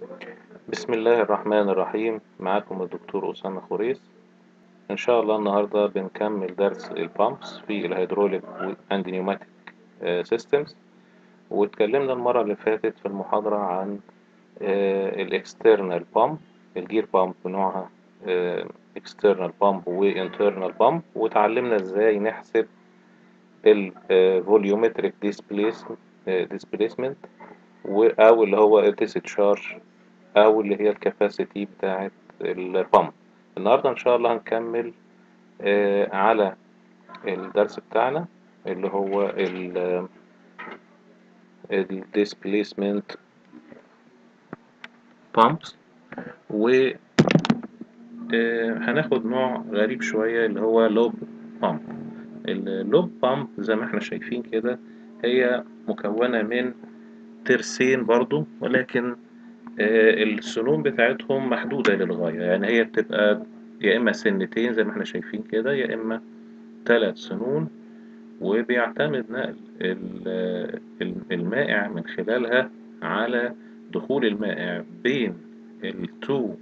بسم الله الرحمن الرحيم معاكم الدكتور أسامة خوريس إن شاء الله النهاردة بنكمل درس البامبس في الهيدروليك أند نيوماتيك سيستمز واتكلمنا المرة اللي فاتت في المحاضرة عن الاكسترنال بامب الجير بامب نوعها اكسترنال بامب وانترنال بامب وتعلمنا ازاي نحسب الفوليومتريك ديسبيسمنت او اللي هو الديسشارج او اللي هي الكاباسيتي بتاعت البامب النهارده ان شاء الله هنكمل آه على الدرس بتاعنا اللي هو ال displacement pumps و آه هناخد نوع غريب شوية اللي هو لوب بامب اللوب بامب زي ما احنا شايفين كده هي مكونة من ترسين برضو ولكن السنون بتاعتهم محدودة للغاية يعني هي بتبقى يا إما سنتين زي ما احنا شايفين كده يا إما ثلاث سنون وبيعتمد نقل المائع من خلالها على دخول المائع بين التو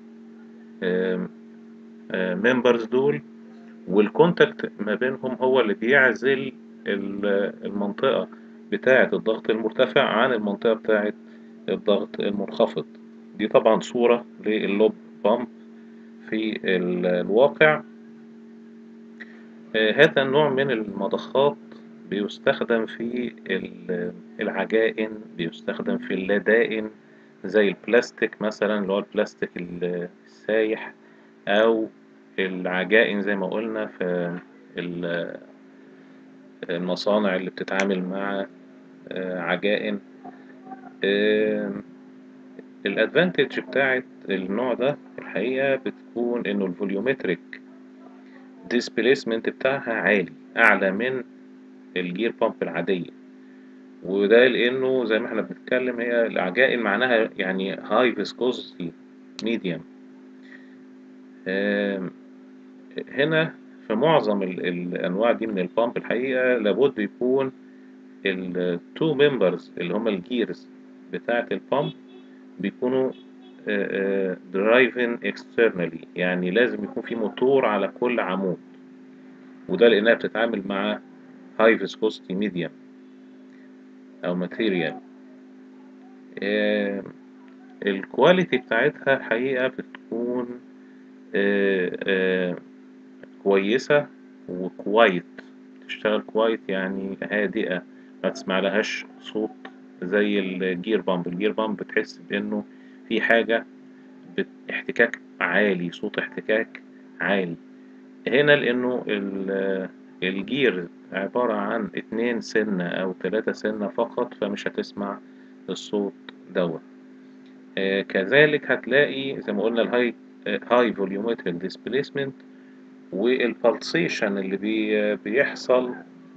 ممبرز دول والكونتاكت ما بينهم هو اللي بيعزل المنطقة بتاعة الضغط المرتفع عن المنطقة بتاعة الضغط المنخفض دي طبعا صورة لللوب بامب في الواقع هذا النوع من المضخات بيستخدم في العجائن بيستخدم في اللدائن زي البلاستيك مثلا اللي هو البلاستيك السايح أو العجائن زي ما قلنا في المصانع اللي بتتعامل مع عجائن الادفانتج بتاعت النوع ده الحقيقة بتكون انه الفوليومتريك ديسبيسمنت بتاعها عالي اعلى من الجير بامب العادية وده لانه زي ما احنا بنتكلم هي العجائن معناها يعني هاي فيسكوزيتي ميديوم هنا في معظم الانواع دي من البامب الحقيقة لابد يكون التو ممبرز اللي هما الجيرز بتاعة البامب بيكونوا درايفن اكسترنالي يعني لازم يكون في موتور على كل عمود وده لانها بتتعامل مع هاي فيسكوستي ميديم او ماتيريال الكواليتي بتاعتها الحقيقة بتكون آآ آآ كويسة وكوايت تشتغل كوايت يعني هادئة ما تسمع لهاش صوت زي الجير بامب الجير بامب بتحس بانه في حاجة احتكاك عالي صوت احتكاك عالي هنا لانه الجير عبارة عن اتنين سنة او تلاتة سنة فقط فمش هتسمع الصوت دوت آه كذلك هتلاقي زي ما قلنا الهاي هاي فوليومتريك ديسبيسمنت والبلسيشن اللي بي بيحصل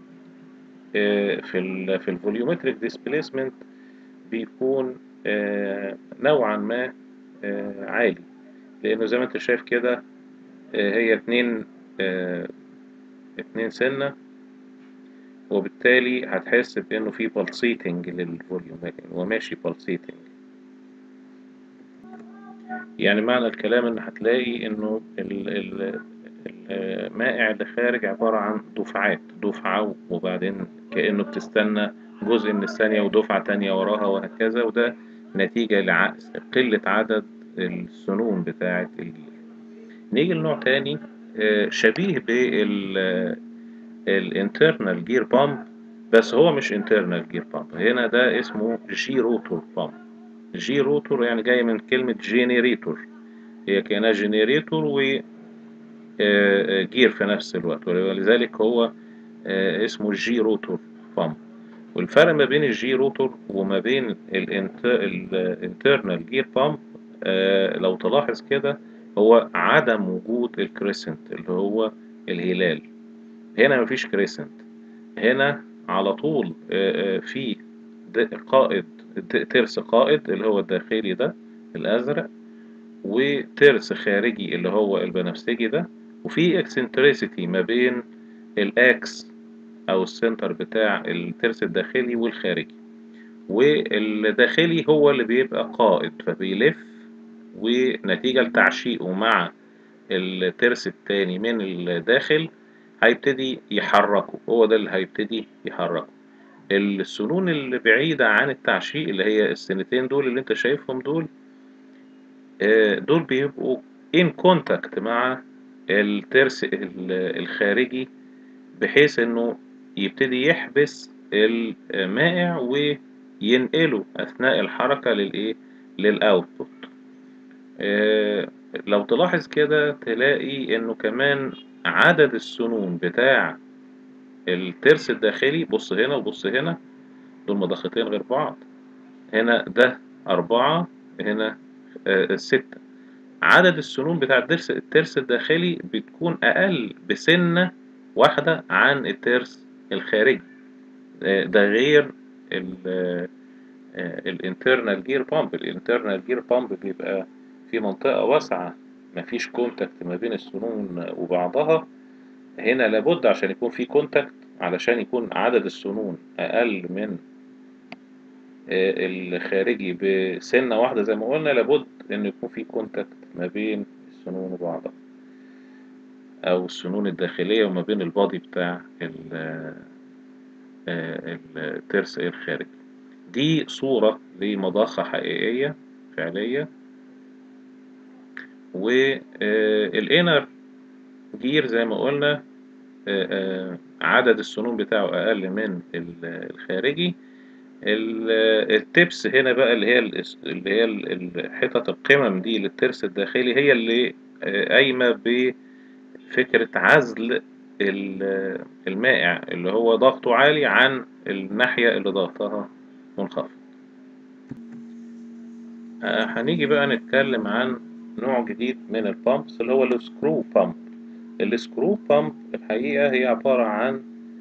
في ال في الفوليومتريك ديسبيسمنت بيكون نوعا ما عالي لانه زي ما انت شايف كده هي اتنين اتنين سنة وبالتالي هتحس بانه في بلسيتنج للفوليوم هو ماشي بلسيتنج يعني معنى الكلام ان هتلاقي انه المائع اللي خارج عبارة عن دفعات دفعة وبعدين كأنه بتستنى جزء من الثانية ودفعة تانية وراها وهكذا وده نتيجة لقلة عدد السنون بتاعة الجير نيجي لنوع تاني شبيه بالانترنال جير بامب بس هو مش انترنال جير بامب هنا ده اسمه جي روتور بامب جي روتور يعني جاي من كلمة جينيريتور هي كأنها جينيريتور و جير في نفس الوقت ولذلك هو اسمه جي روتور بامب والفرق ما بين الجي روتور وما بين الانترنال جير بامب لو تلاحظ كده هو عدم وجود الكريسنت اللي هو الهلال هنا مفيش كريسنت هنا على طول في قائد ترس قائد اللي هو الداخلي ده الازرق وترس خارجي اللي هو البنفسجي ده وفي اكسنتريسيتي ما بين الاكس او السنتر بتاع الترس الداخلي والخارجي والداخلي هو اللي بيبقى قائد فبيلف ونتيجة لتعشيقه مع الترس التاني من الداخل هيبتدي يحركه هو ده اللي هيبتدي يحركه السنون اللي بعيدة عن التعشيق اللي هي السنتين دول اللي انت شايفهم دول دول بيبقوا in contact مع الترس الخارجي بحيث انه يبتدي يحبس المائع وينقله اثناء الحركة للايه للاوتبوت لو تلاحظ كده تلاقي انه كمان عدد السنون بتاع الترس الداخلي بص هنا وبص هنا دول مضختين غير بعض هنا ده أربعة هنا آه ستة عدد السنون بتاع الترس, الترس الداخلي بتكون أقل بسنة واحدة عن الترس الخارجي آه ده غير الانترنال جير بامب الانترنال جير بامب بيبقى في منطقة واسعة مفيش كونتاكت ما بين السنون وبعضها هنا لابد عشان يكون في كونتاكت علشان يكون عدد السنون أقل من الخارجي بسنة واحدة زي ما قلنا لابد إن يكون في كونتاكت ما بين السنون وبعضها أو السنون الداخلية وما بين البادي بتاع الترس الخارجي دي صورة لمضخة حقيقية فعلية والانر جير زي ما قلنا عدد السنون بتاعه أقل من الخارجي التبس هنا بقى اللي هي اللي هي حتت القمم دي للترس الداخلي هي اللي قايمة بفكرة عزل المائع اللي هو ضغطه عالي عن الناحية اللي ضغطها منخفض هنيجي بقى نتكلم عن نوع جديد من البامبس اللي هو السكرو بامب السكرو بامب الحقيقة هي عبارة عن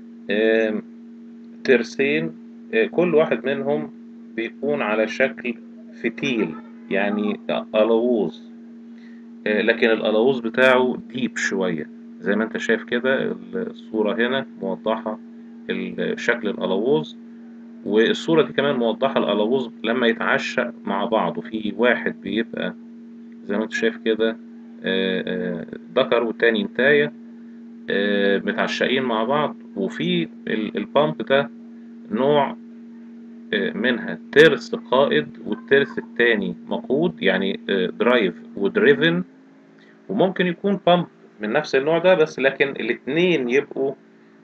ترسين كل واحد منهم بيكون على شكل فتيل يعني ألووز لكن الألووز بتاعه ديب شوية زي ما انت شايف كده الصورة هنا موضحة شكل الألووز والصورة دي كمان موضحة الألووز لما يتعشق مع بعض وفي واحد بيبقى زي ما انت شايف كده ذكر والتاني انتاية متعشقين مع بعض وفي البامب ده نوع منها ترس قائد والترس التاني مقود يعني درايف ودريفن وممكن يكون بامب من نفس النوع ده بس لكن الاتنين يبقوا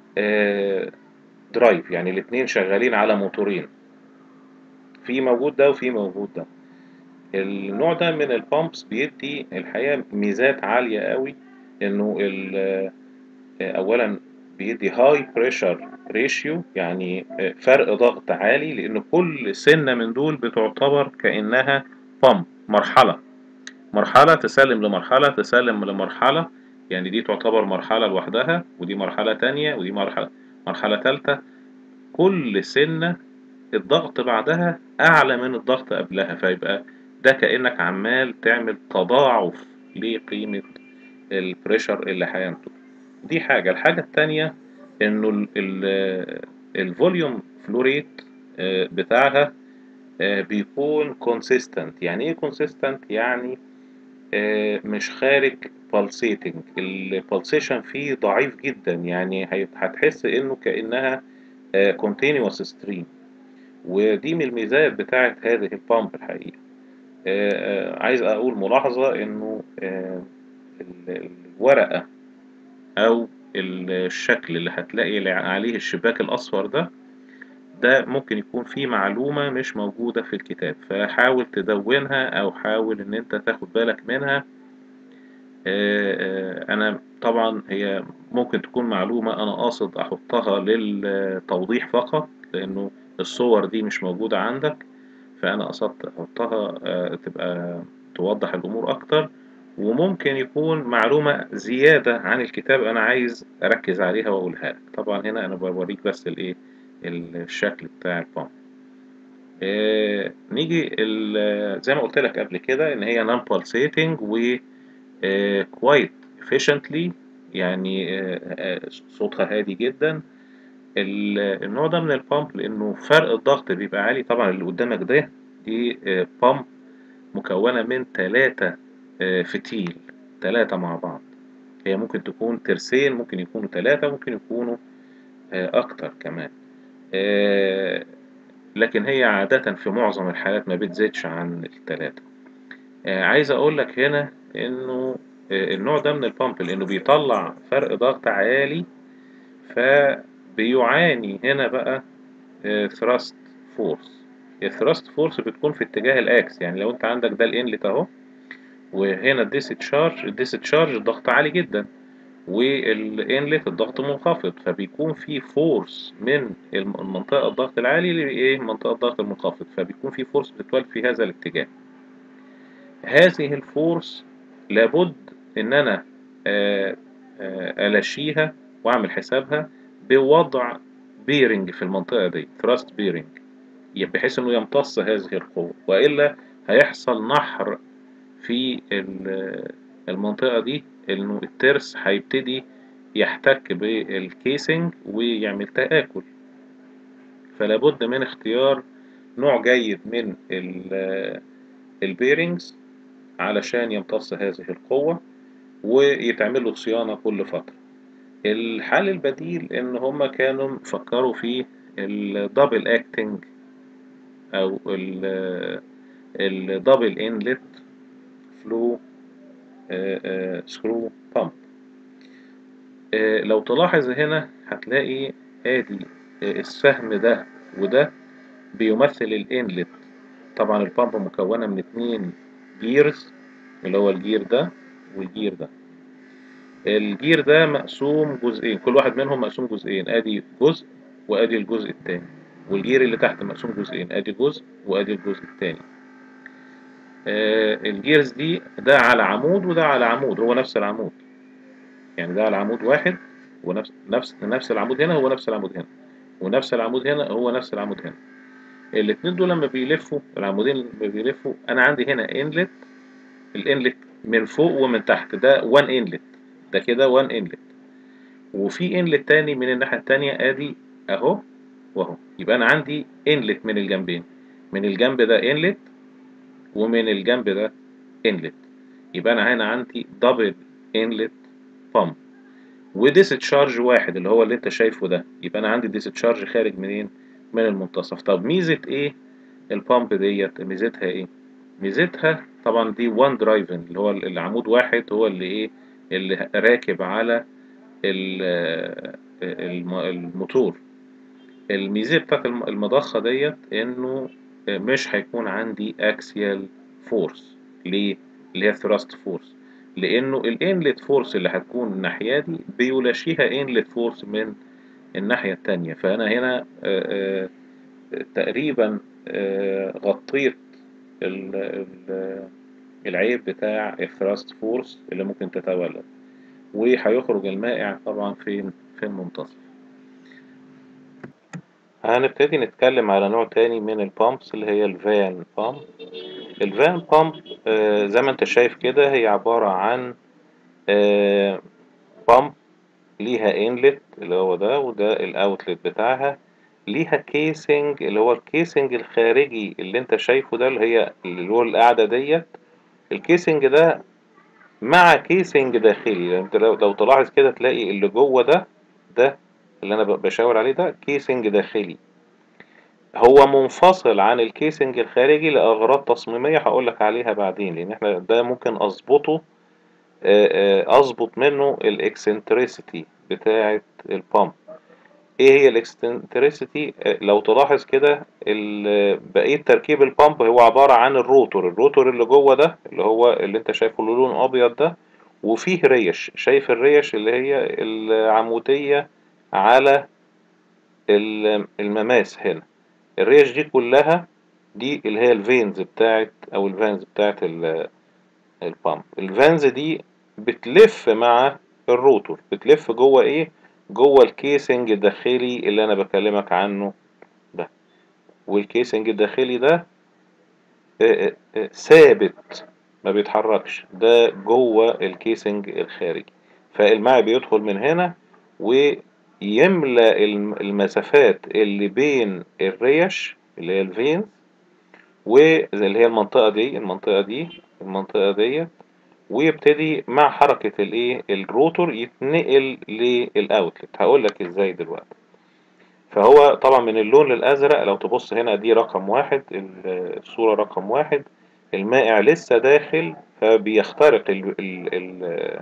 درايف يعني الاتنين شغالين على موتورين في موجود ده وفي موجود ده النوع ده من البامبس بيدي الحقيقة ميزات عالية قوي انه اولا بيدي هاي بريشر ريشيو يعني فرق ضغط عالي لان كل سنة من دول بتعتبر كأنها بامب مرحلة مرحلة تسلم لمرحلة تسلم لمرحلة يعني دي تعتبر مرحلة لوحدها ودي مرحلة تانية ودي مرحلة مرحلة تالتة كل سنة الضغط بعدها أعلى من الضغط قبلها فيبقى ده كأنك عمال تعمل تضاعف لقيمة البريشر اللي هينتج دي حاجة الحاجة التانية انه الفوليوم فلوريت بتاعها بيكون كونسيستنت يعني ايه كونسيستنت يعني مش خارج pulsating البلسيشن فيه ضعيف جدا يعني هتحس انه كأنها continuous stream ودي من الميزات بتاعة هذه البامب الحقيقة عايز اقول ملاحظة انه الورقة او الشكل اللي هتلاقي عليه الشباك الاصفر ده ده ممكن يكون فيه معلومة مش موجودة في الكتاب فحاول تدونها او حاول ان انت تاخد بالك منها انا طبعا هي ممكن تكون معلومة انا قاصد احطها للتوضيح فقط لانه الصور دي مش موجودة عندك فانا قصدت احطها تبقى توضح الامور اكتر وممكن يكون معلومة زيادة عن الكتاب أنا عايز أركز عليها وأقولها لك طبعا هنا أنا بوريك بس الإيه الشكل بتاع البامب آه نيجي زي ما قلت لك قبل كده إن هي non pulsating و آه quite efficiently يعني آه صوتها هادي جدا النوع ده من البامب لأنه فرق الضغط بيبقى عالي طبعا اللي قدامك ده دي بامب مكونة من تلاتة آه، فتيل تلاتة مع بعض هي ممكن تكون ترسين ممكن يكونوا تلاتة ممكن يكونوا آه، أكتر كمان آه، لكن هي عادة في معظم الحالات ما بتزيدش عن التلاتة آه، عايز أقول لك هنا إنه آه، النوع ده من البامب لأنه بيطلع فرق ضغط عالي فبيعاني هنا بقى ثراست فورس الثراست فورس بتكون في اتجاه الاكس يعني لو انت عندك ده الانلت اهو وهنا الديستشارج الديستشارج الضغط عالي جدا والانلت الضغط منخفض فبيكون في فورس من المنطقة الضغط العالي لإيه منطقة الضغط المنخفض فبيكون في فورس بتتولد في هذا الاتجاه هذه الفورس لابد إن أنا آه، آه، ألاشيها وأعمل حسابها بوضع بيرنج في المنطقة دي ثراست بيرنج بحيث إنه يمتص هذه القوة وإلا هيحصل نحر في ال- المنطقة دي إنه الترس هيبتدي يحتك بالكيسنج ويعمل تآكل فلابد من اختيار نوع جيد من ال- البيرنجز علشان يمتص هذه القوة ويتعمل له صيانة كل فترة الحل البديل ان هما كانوا فكروا في الدبل اكتنج او الدبل انلت فلو سكرو بامب لو تلاحظ هنا هتلاقي ادي آه، السهم ده وده بيمثل الانلت طبعا البامب مكونة من اتنين جيرز اللي هو الجير ده والجير ده الجير ده مقسوم جزئين كل واحد منهم مقسوم جزئين ادي جزء وادي الجزء التاني والجير اللي تحت مقسوم جزئين ادي جزء وادي الجزء التاني آه الجيرز دي ده على عمود وده على عمود هو نفس العمود يعني ده على عمود واحد ونفس نفس نفس العمود هنا هو نفس العمود هنا ونفس العمود هنا هو نفس العمود هنا الاتنين دول لما بيلفوا العمودين لما بيلفوا انا عندي هنا انلت الانلت من فوق ومن تحت ده وان انلت ده كده وان انلت وفي انلت تاني من الناحية التانية ادي اهو واهو يبقى انا عندي انلت من الجنبين من الجنب ده انلت ومن الجنب ده انلت يبقى انا هنا عندي دبل انلت بامب وديستشارج واحد اللي هو اللي انت شايفه ده يبقى انا عندي ديستشارج خارج منين من المنتصف طب ميزة ايه البامب ديت ميزتها ايه ميزتها طبعا دي وان درايفن اللي هو العمود واحد هو اللي ايه اللي راكب على ال- الم- الموتور الميزة بتاعت الم- المضخة ديت انه مش هيكون عندي اكسيال فورس ليه اللي هي ثراست فورس لانه الانلت فورس اللي هتكون الناحية دي بيلاشيها انلت فورس من الناحية التانية فانا هنا آه، آه، تقريبا آه، غطيت ال- ال- العيب بتاع الثراست فورس اللي ممكن تتولد وهيخرج المائع طبعا فين في المنتصف هنبتدي نتكلم على نوع تاني من البامبس اللي هي الفان بامب الفان بامب آه، زي ما انت شايف كده هي عبارة عن آه، بامب ليها انلت اللي هو ده وده الاوتلت بتاعها ليها كيسنج اللي هو الكيسنج الخارجي اللي انت شايفه ده اللي هي اللي هو القاعدة ديت الكيسنج ده مع كيسنج داخلي يعني انت لو لو تلاحظ كده تلاقي اللي جوه ده ده اللي انا ب- بشاور عليه ده كيسنج داخلي هو منفصل عن الكيسنج الخارجي لأغراض تصميمية هقولك عليها بعدين لأن احنا ده ممكن أظبطه آه، آه، أظبط منه الإكسنتريسيتي بتاعة البامب إيه هي الإكسنتريسيتي لو تلاحظ كده ال- بقية تركيب البامب هو عبارة عن الروتور الروتور اللي جوه ده اللي هو اللي انت شايفه له لون أبيض ده وفيه ريش شايف الريش اللي هي العمودية على ال- المماس هنا الريش دي كلها دي اللي هي الفينز بتاعت او الفانز بتاعت ال- البامب الفانز دي بتلف مع الروتور بتلف جوه ايه جوه الكيسنج الداخلي اللي انا بكلمك عنه ده والكيسنج الداخلي ده آه، آه، آه، ثابت ما بيتحركش ده جوه الكيسنج الخارجي فالماء بيدخل من هنا ويملى الم- المسافات اللي بين الريش اللي هي الفينز واللي هي المنطقة دي المنطقة دي المنطقة ديت ويبتدي مع حركة الايه الروتور يتنقل للاوتلت هقول لك ازاي دلوقتي فهو طبعا من اللون للازرق لو تبص هنا دي رقم واحد الصورة رقم واحد المائع لسه داخل فبيخترق ال ال ال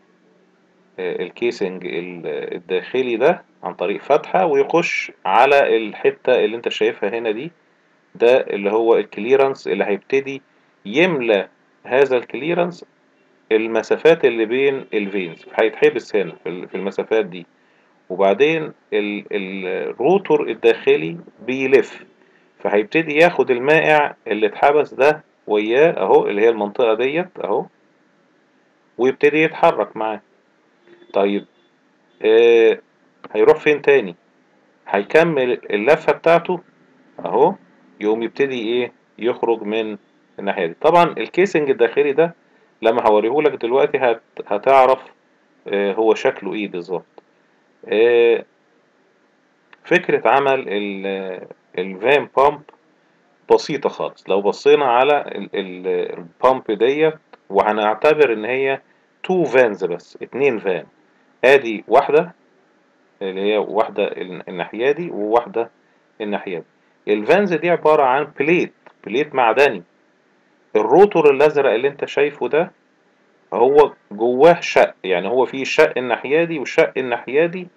الكيسنج الداخلي ده عن طريق فتحة ويخش على الحتة اللي انت شايفها هنا دي ده اللي هو الكليرنس اللي هيبتدي يملى هذا الكليرنس المسافات اللي بين الفينز هيتحبس هنا في المسافات دي وبعدين الروتور الداخلي بيلف فهيبتدي ياخد المائع اللي اتحبس ده وياه اهو اللي هي المنطقة ديت اهو ويبتدي يتحرك معاه طيب آه هيروح فين تاني هيكمل اللفة بتاعته اهو يقوم يبتدي ايه يخرج من الناحية دي طبعا الكيسنج الداخلي ده لما هوريهولك دلوقتي هت هتعرف آه هو شكله ايه بالظبط آه فكرة عمل الفان بامب بسيطة خالص لو بصينا على البامب ديت وهنعتبر ان هي تو فانز بس اتنين فان ادي واحدة اللي هي واحدة الناحية دي وواحدة الناحية دي الفانز دي عبارة عن بليت بليت معدني الروتور الازرق اللي انت شايفه ده هو جواه شق يعني هو فيه شق الناحية دي وشق الناحية دي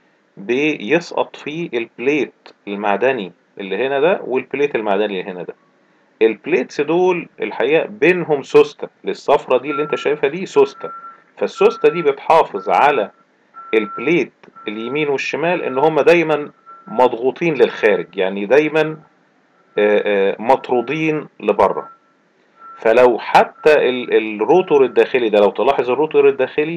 بيسقط فيه البليت المعدني اللي هنا ده والبليت المعدني اللي هنا ده البليتس دول الحقيقة بينهم سوستة للصفرة دي اللي انت شايفها دي سوستة فالسوستة دي بتحافظ على البليت اليمين والشمال ان هما دايما مضغوطين للخارج يعني دايما مطرودين لبره فلو حتى الروتور الداخلي ده لو تلاحظ الروتور الداخلي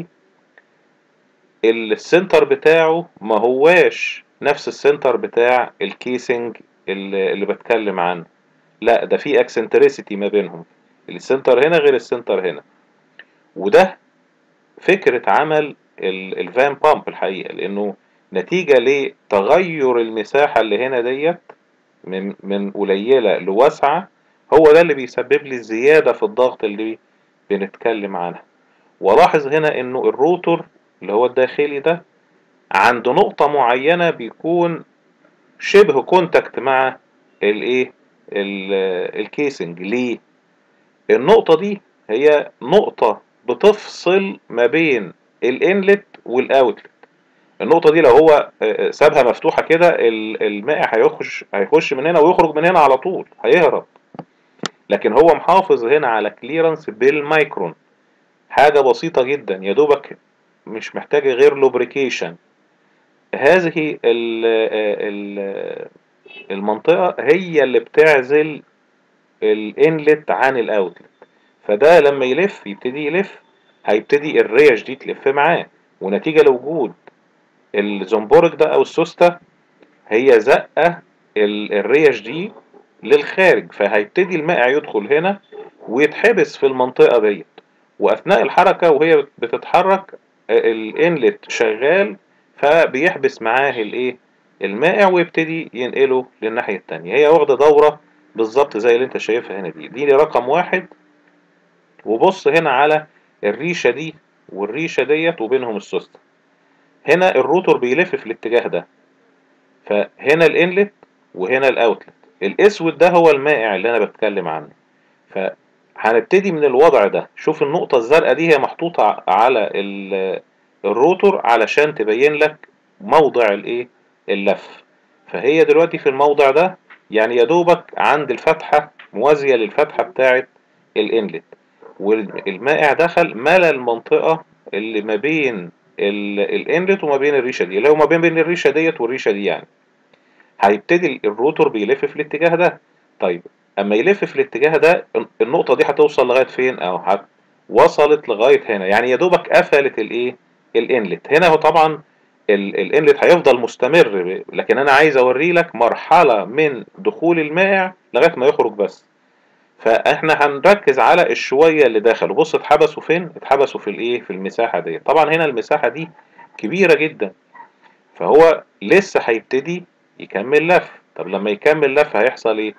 السنتر بتاعه ما هواش نفس السنتر بتاع الكيسنج اللي, اللي بتكلم عنه لا ده في اكسنتريسيتي ما بينهم السنتر هنا غير السنتر هنا وده فكرة عمل الفان بامب الحقيقة لانه نتيجة لتغير المساحة اللي هنا ديت من من قليلة لواسعة هو ده اللي بيسبب لي الزيادة في الضغط اللي بنتكلم عنها ولاحظ هنا انه الروتور اللي هو الداخلي ده عند نقطة معينة بيكون شبه كونتاكت مع الايه الكيسنج ليه النقطة دي هي نقطة بتفصل ما بين الانلت والاوتلت النقطة دي لو هو سابها مفتوحة كده المائع هيخش هيخش من هنا ويخرج من هنا على طول هيهرب لكن هو محافظ هنا على كليرنس بالمايكرون حاجة بسيطة جدا يا دوبك مش محتاجة غير لوبريكيشن هذه ال ال المنطقة هي اللي بتعزل الانلت عن الاوتلت فده لما يلف يبتدي يلف هيبتدي الريش دي تلف معاه ونتيجة لوجود الزنبورك ده او السوستة هي زقة الريش دي للخارج فهيبتدي المائع يدخل هنا ويتحبس في المنطقة ديت واثناء الحركة وهي بتتحرك الانلت شغال فبيحبس معاه الايه المائع ويبتدي ينقله للناحية التانية هي واخدة دورة بالظبط زي اللي انت شايفها هنا دي دي رقم واحد وبص هنا على الريشة دي والريشة ديت وبينهم السوستة هنا الروتور بيلف في الاتجاه ده فهنا الانلت وهنا الاوتلت الاسود ده هو المائع اللي انا بتكلم عنه فهنبتدي من الوضع ده شوف النقطة الزرقاء دي هي محطوطة على الروتور علشان تبين لك موضع الايه اللف فهي دلوقتي في الموضع ده يعني يا دوبك عند الفتحة موازية للفتحة بتاعة الانلت والمائع دخل ملا المنطقة اللي ما بين الانلت وما بين الريشة دي اللي هو ما بين بين الريشة ديت والريشة دي يعني هيبتدي الروتور بيلف في الاتجاه ده طيب اما يلف في الاتجاه ده النقطة دي هتوصل لغاية فين او هت وصلت لغاية هنا يعني يا دوبك قفلت الايه الانلت هنا هو طبعا الانلت هيفضل مستمر لكن انا عايز اوري لك مرحلة من دخول المائع لغاية ما يخرج بس فاحنا هنركز على الشوية اللي دخلوا بص اتحبسوا فين اتحبسوا في الايه في المساحة دي طبعا هنا المساحة دي كبيرة جدا فهو لسه هيبتدي يكمل لف طب لما يكمل لف هيحصل ايه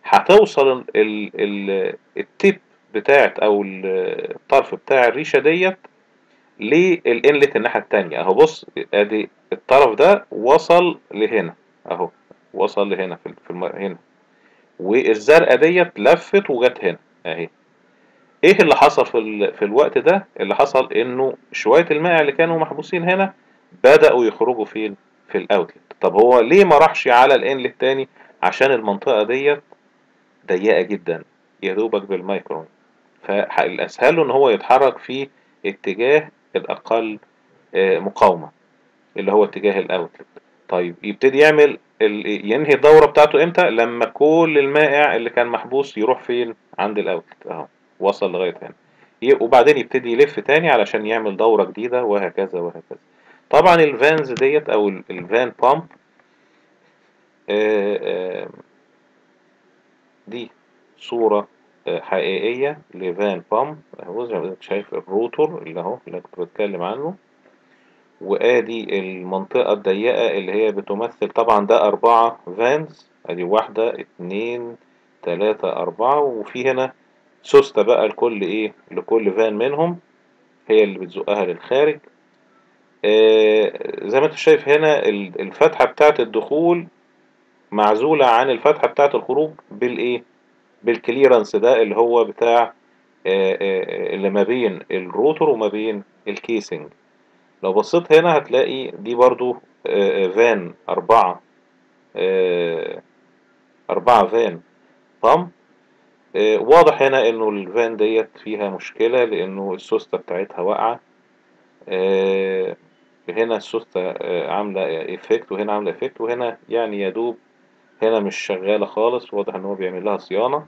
هتوصل ال ال ال التيب بتاعت او ال- الطرف بتاع الريشه ديت للانلت الناحيه التانية اهو بص ادي الطرف ده وصل لهنا اهو وصل لهنا في في الم... هنا والزرقاء ديت لفت وجت هنا اهي ايه اللي حصل في ال... في الوقت ده اللي حصل انه شويه الماء اللي كانوا محبوسين هنا بداوا يخرجوا فين في الاوتلت طب هو ليه ما راحش على الانلت تاني عشان المنطقه ديت ضيقه جدا يا دوبك بالمايكرون فالاسهل له ان هو يتحرك في اتجاه الاقل آه، مقاومه اللي هو اتجاه الاوتلت طيب يبتدي يعمل ال... ينهي الدوره بتاعته امتى لما كل المائع اللي كان محبوس يروح فين عند الاوتلت اهو وصل لغايه هنا ي- وبعدين يبتدي يلف تاني علشان يعمل دوره جديده وهكذا وهكذا طبعا الفانز ديت او ال- الفان بامب آه، آه، دي صورة آه، حقيقية لفان بامب اهو زي ما حضرتك شايف الروتور اللي اهو اللي كنت بتكلم عنه وادي المنطقة الضيقة اللي هي بتمثل طبعا ده أربعة فانز ادي واحدة اتنين تلاتة أربعة وفي هنا سوستة بقى لكل ايه لكل فان منهم هي اللي بتزقها للخارج آه، زي ما انت شايف هنا ال- الفتحة بتاعة الدخول معزولة عن الفتحة بتاعة الخروج بالايه بالكليرنس ده اللي هو بتاع آه، آه، اللي ما بين الروتور وما بين الكيسنج لو بصيت هنا هتلاقي دي برضو آه، آه، فان أربعة آه، أربعة فان بامب آه، واضح هنا إنه الفان ديت فيها مشكلة لأنه السوستة بتاعتها واقعة آه، هنا السوستة آه، عاملة إفكت وهنا عاملة إفكت وهنا يعني يا دوب هنا مش شغالة خالص واضح إن هو بيعمل لها صيانة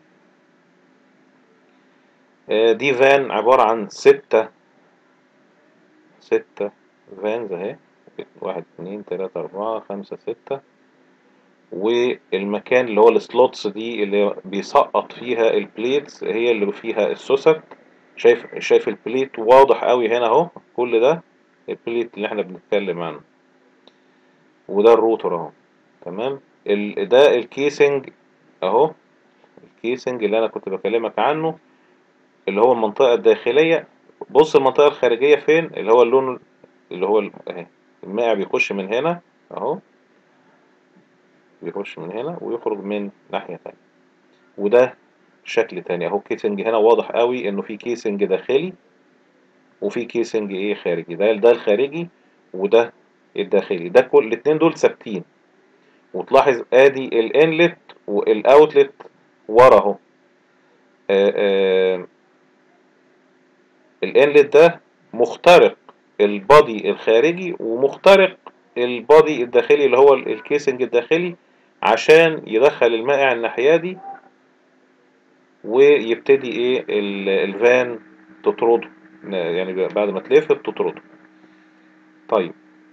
آه، دي فان عبارة عن ستة ستة فانز اهي واحد اتنين تلاتة أربعة خمسة ستة والمكان اللي هو السلوتس دي اللي بيسقط فيها البليتس هي اللي فيها السوست شايف شايف البليت واضح قوي هنا اهو كل ده البليت اللي احنا بنتكلم عنه وده الروتر اهو تمام ال... ده الكيسنج اهو الكيسنج اللي انا كنت بكلمك عنه اللي هو المنطقة الداخلية بص المنطقة الخارجية فين اللي هو اللون اللي هو ال- اهي المائع بيخش من هنا اهو بيخش من هنا ويخرج من ناحية تانية وده شكل تاني اهو الكيسنج هنا واضح قوي انه في كيسنج داخلي وفي كيسنج ايه خارجي ده ده الخارجي وده الداخلي ده كل الاتنين دول ثابتين وتلاحظ ادي الانلت والاوتلت ورا اهو آه، آه، الانلت ده مخترق البادي الخارجي ومخترق البادي الداخلي اللي هو ال- الكيسنج الداخلي عشان يدخل المائع الناحية دي ويبتدي ايه ال- الفان تطرده يعني بعد ما تلف تطرده طيب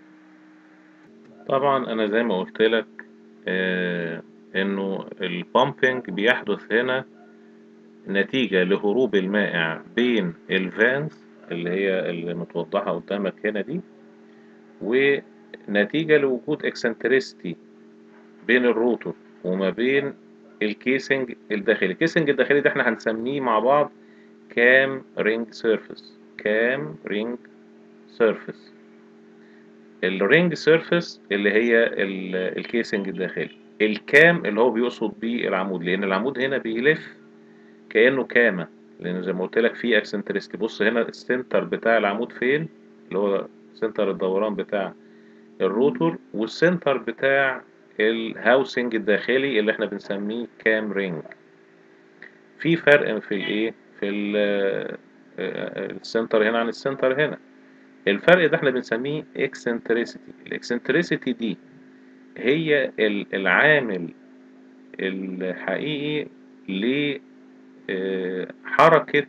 طبعا انا زي ما قلت لك آه انه البامبنج بيحدث هنا نتيجة لهروب المائع بين الفانز اللي هي اللي متوضحة قدامك هنا دي ونتيجة لوجود اكسنتريستي بين الروتور وما بين الكيسنج الداخلي الكيسنج الداخلي ده احنا هنسميه مع بعض كام رينج سيرفيس كام رينج سيرفيس الرينج سيرفيس اللي هي ال- الكيسنج الداخلي الكام اللي هو بيقصد بيه العمود لان العمود هنا بيلف كأنه كامة لأن زي ما قلت لك في اكسنتريستي بص هنا السنتر بتاع العمود فين اللي هو سنتر الدوران بتاع الروتور والسنتر بتاع الهاوسنج الداخلي اللي احنا بنسميه كام رينج في فرق في الايه في ال- آه، السنتر هنا عن السنتر هنا الفرق ده احنا بنسميه اكسنتريسيتي الاكسنتريسيتي دي هي ال- العامل الحقيقي لحركة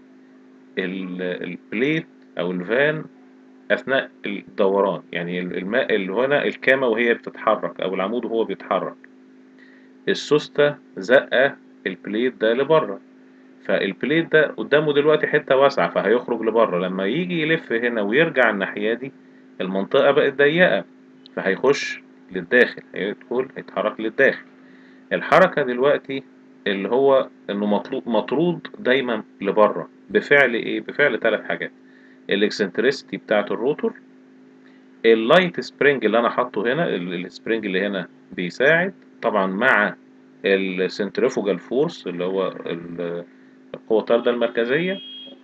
البليت او الفان اثناء الدوران يعني الماء اللي هنا الكامة وهي بتتحرك او العمود وهو بيتحرك السوستة زقة البليت ده لبره فالبليت ده قدامه دلوقتي حتة واسعة فهيخرج لبره لما يجي يلف هنا ويرجع الناحية دي المنطقة بقت ضيقة فهيخش للداخل هيدخل هيتحرك للداخل الحركة دلوقتي اللي هو انه مطلوب مطرود دايما لبره بفعل ايه بفعل ثلاث حاجات الاكسنتريستي بتاعه الروتور اللايت سبرينج اللي انا حاطه هنا السبرينج اللي هنا بيساعد طبعا مع السنتريفوجال فورس اللي هو القوة الطاردة المركزية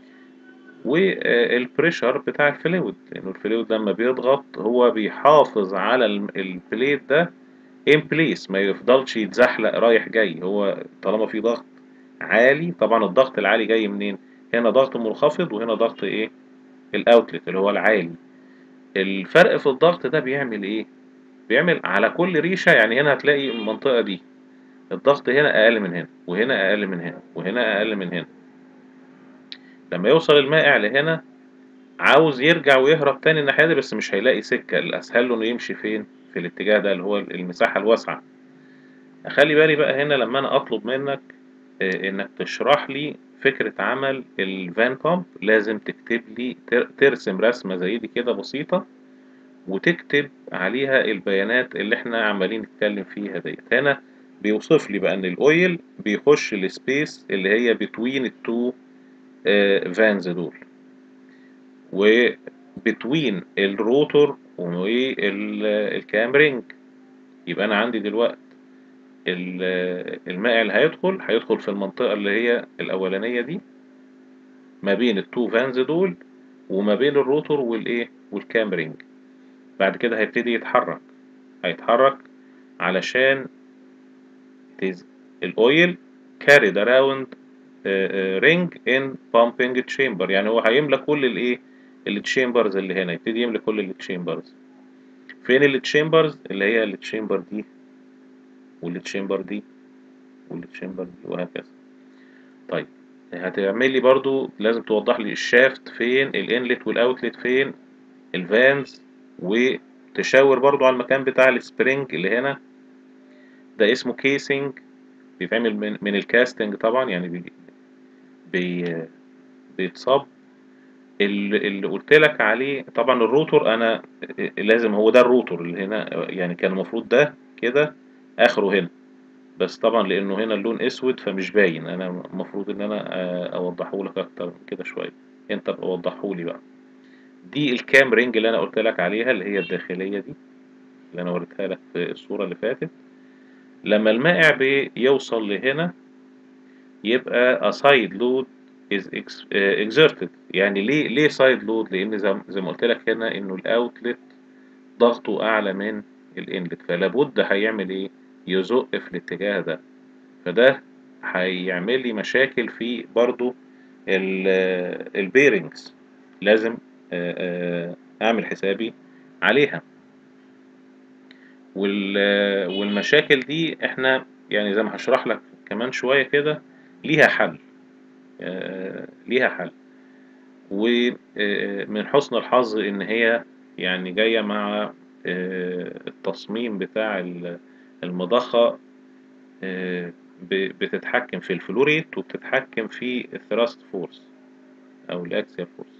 والبريشر بتاع الفلويد لانه الفلويد لما بيضغط هو بيحافظ على البليت ده ان بليس ما يفضلش يتزحلق رايح جاي هو طالما في ضغط عالي طبعا الضغط العالي جاي منين هنا ضغط منخفض وهنا ضغط ايه الاوتلت اللي هو العالي الفرق في الضغط ده بيعمل ايه بيعمل على كل ريشة يعني هنا هتلاقي المنطقة دي الضغط هنا اقل من هنا وهنا اقل من هنا وهنا اقل من هنا لما يوصل المائع لهنا عاوز يرجع ويهرب تاني الناحية دي بس مش هيلاقي سكة الأسهل له إنه يمشي فين؟ في الاتجاه ده اللي هو المساحة الواسعة. أخلي بالي بقى هنا لما أنا أطلب منك إنك تشرح لي فكرة عمل الفان بامب لازم تكتب لي ترسم رسمة زي دي كده بسيطة وتكتب عليها البيانات اللي احنا عمالين نتكلم فيها ديت هنا بيوصف لي بقى ان الاويل بيخش السبيس اللي هي بتوين التو فانز دول وبتوين الروتور والكامرينج يبقى انا عندي دلوقتي المائع اللي هيدخل هيدخل في المنطقة اللي هي الأولانية دي ما بين التو فانز دول وما بين الروتور والايه والكامرينج بعد كده هيبتدي يتحرك هيتحرك علشان الاويل carried around رينج ان pumping chamber يعني هو هيملى كل الايه التشامبرز اللي هنا يبتدي يملى كل التشامبرز فين التشامبرز اللي هي التشامبر دي والتشامبر دي والتشامبر دي وهكذا طيب هتعمل لي برضو لازم توضح لي الشافت فين الانلت والاوتلت فين الفانز وتشاور برضو على المكان بتاع السبرينج اللي هنا ده اسمه كيسنج بيتعمل من, من الكاستنج طبعا يعني بي بي بيتصب اللي, اللي قلت لك عليه طبعا الروتور انا لازم هو ده الروتور اللي هنا يعني كان المفروض ده كده اخره هنا بس طبعا لانه هنا اللون اسود فمش باين انا المفروض ان انا اوضحه لك اكتر من كده شويه انت وضحه لي بقى دي الكام رينج اللي انا قلت لك عليها اللي هي الداخليه دي اللي انا وريتها لك في الصوره اللي فاتت لما المائع بيوصل لهنا يبقى a side load is exerted يعني ليه ليه side load لان زي ما قلت لك هنا انه الاوتلت ضغطه اعلى من الانلت فلابد هيعمل ايه يزق في الاتجاه ده فده هيعمل لي مشاكل في برضو البيرنجز لازم اعمل حسابي عليها والمشاكل دي احنا يعني زي ما هشرح لك كمان شوية كده ليها حل ليها حل ومن حسن الحظ ان هي يعني جاية مع التصميم بتاع المضخة بتتحكم في الفلوريت وبتتحكم في الثراست فورس او الاكسيال فورس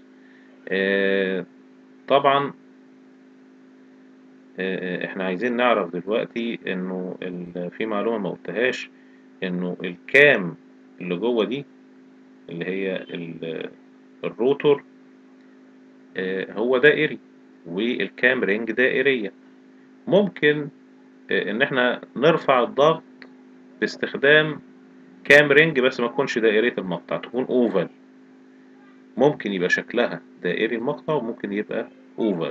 طبعا احنا عايزين نعرف دلوقتي انه في معلومة ما قلتهاش انه الكام اللي جوه دي اللي هي الروتور هو دائري والكام رينج دائرية ممكن ان احنا نرفع الضغط باستخدام كام رينج بس ما تكونش دائرية المقطع تكون اوفال ممكن يبقى شكلها دائري المقطع وممكن يبقى اوفال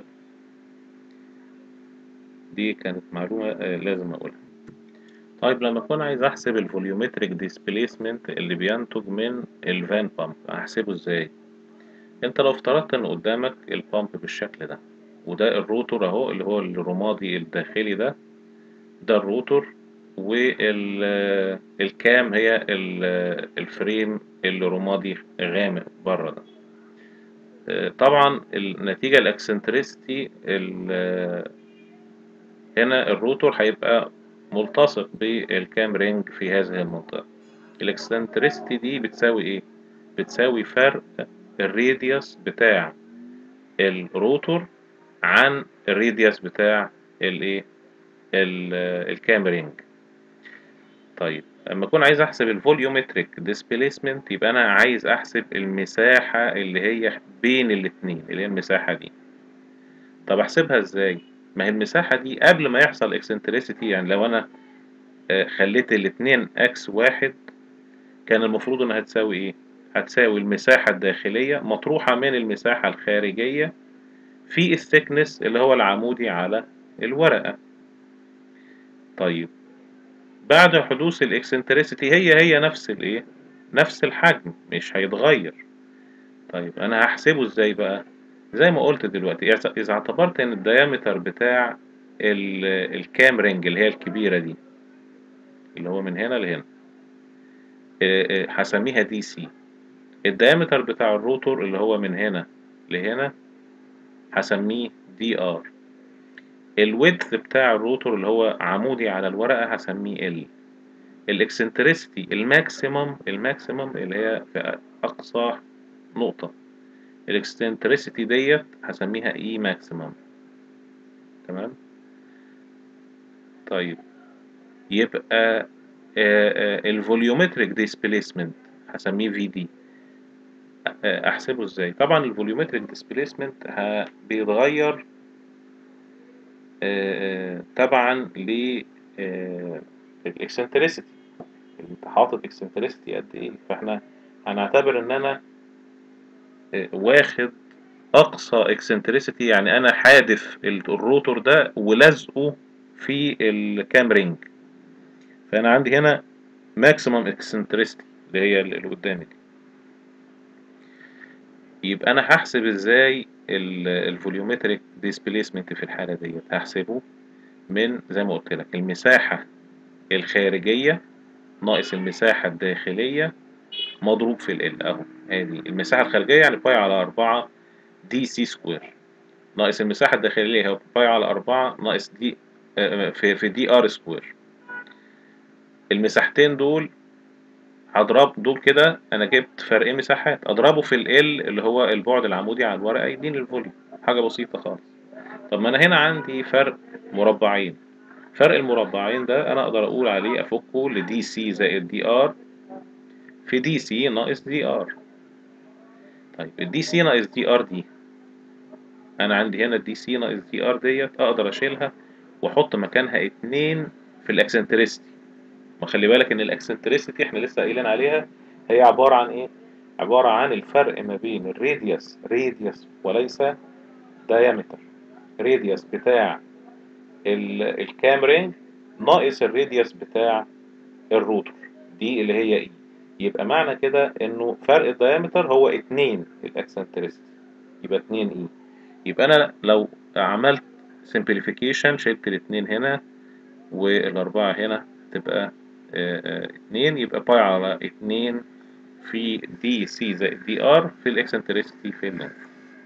دي كانت معلومة لازم أقولها طيب لما أكون عايز أحسب الفوليومتريك ديسبيسمنت اللي بينتج من الفان بامب هحسبه إزاي؟ أنت لو افترضت إن قدامك البامب بالشكل ده وده الروتور أهو اللي هو الرمادي الداخلي ده ده الروتور والكام هي الفريم اللي رمادي غامق بره ده طبعا النتيجة الاكسنتريستي هنا الروتور هيبقى ملتصق بالكام رينج في هذه المنطقة الاكسنتريستي دي بتساوي ايه بتساوي فرق الراديوس بتاع الروتور عن الراديوس بتاع الايه الكام رينج طيب لما اكون عايز احسب الفوليومتريك ديسبيسمنت يبقى انا عايز احسب المساحة اللي هي بين الاتنين اللي هي المساحة دي طب احسبها ازاي ما هي المساحة دي قبل ما يحصل اكسنتريسيتي يعني لو انا آه، خليت الاتنين اكس واحد كان المفروض انها هتساوي ايه هتساوي المساحة الداخلية مطروحة من المساحة الخارجية في الثيكنس اللي هو العمودي على الورقة طيب بعد حدوث الاكسنتريسيتي هي هي نفس الايه نفس الحجم مش هيتغير طيب انا هحسبه ازاي بقى زي ما قلت دلوقتي إذا- اذا اعتبرت ان الديامتر بتاع ال- الكام رينج اللي هي الكبيرة دي اللي هو من هنا لهنا آه، آه، هسميها دي سي الديامتر بتاع الروتور اللي هو من هنا لهنا هسميه دي ار الويدث بتاع الروتور اللي هو عمودي على الورقة هسميه ال الاكسنتريسيتي الماكسيمم الماكسيمم اللي هي في أقصى نقطة الاكسنتريسيتي ديت هسميها اي ماكسيمم تمام طيب يبقى الفوليومتريك ديسبيسمنت هسميه في دي احسبه ازاي طبعا الفوليومتريك ديسبيسمنت بيتغير آه، آه، تبعا ل الاكسنتريسيتي انت حاطط اكسنتريسيتي قد ايه فاحنا هنعتبر ان انا آه، واخد اقصى اكسنتريسيتي يعني انا حادف الروتور ده ولازقه في الكام رينج فانا عندي هنا ماكسيمم اكسنتريسيتي اللي هي اللي قدامي دي يبقى انا هحسب ازاي الفوليومتريك ديسبيسمنت في الحاله ديت هحسبه من زي ما قلت لك المساحه الخارجيه ناقص المساحه الداخليه مضروب في ال اهو ادي المساحه الخارجيه يعني باي على 4 دي سي سكوير ناقص المساحه الداخليه هو باي على 4 ناقص دي آه، في في دي ار سكوير المساحتين دول هضرب دول كده انا جبت فرق مساحات اضربه في ال اللي هو البعد العمودي على الورقه يديني الفوليوم حاجه بسيطه خالص طب ما انا هنا عندي فرق مربعين فرق المربعين ده انا اقدر اقول عليه افكه لدي سي زائد دي ار في دي سي ناقص دي ار طيب الدي سي ناقص دي ار دي انا عندي هنا الدي سي ناقص دي ار ديت اقدر اشيلها واحط مكانها اتنين في الاكسنتريستي ما خلي بالك ان الاكسنتريستي احنا لسه قايلين عليها هي عبارة عن ايه عبارة عن الفرق ما بين الراديوس راديوس وليس diameter راديوس بتاع الكام رينج ناقص الراديوس بتاع الروتور دي اللي هي ايه يبقى معنى كده انه فرق الدايمتر هو اتنين الاكسنتريستي يبقى اتنين ايه يبقى انا لو عملت simplification شلت الاتنين هنا والاربعة هنا تبقى اه اه اتنين يبقى باي على اتنين في دي سي زائد دي ار في الاكسنتريستي في اللينث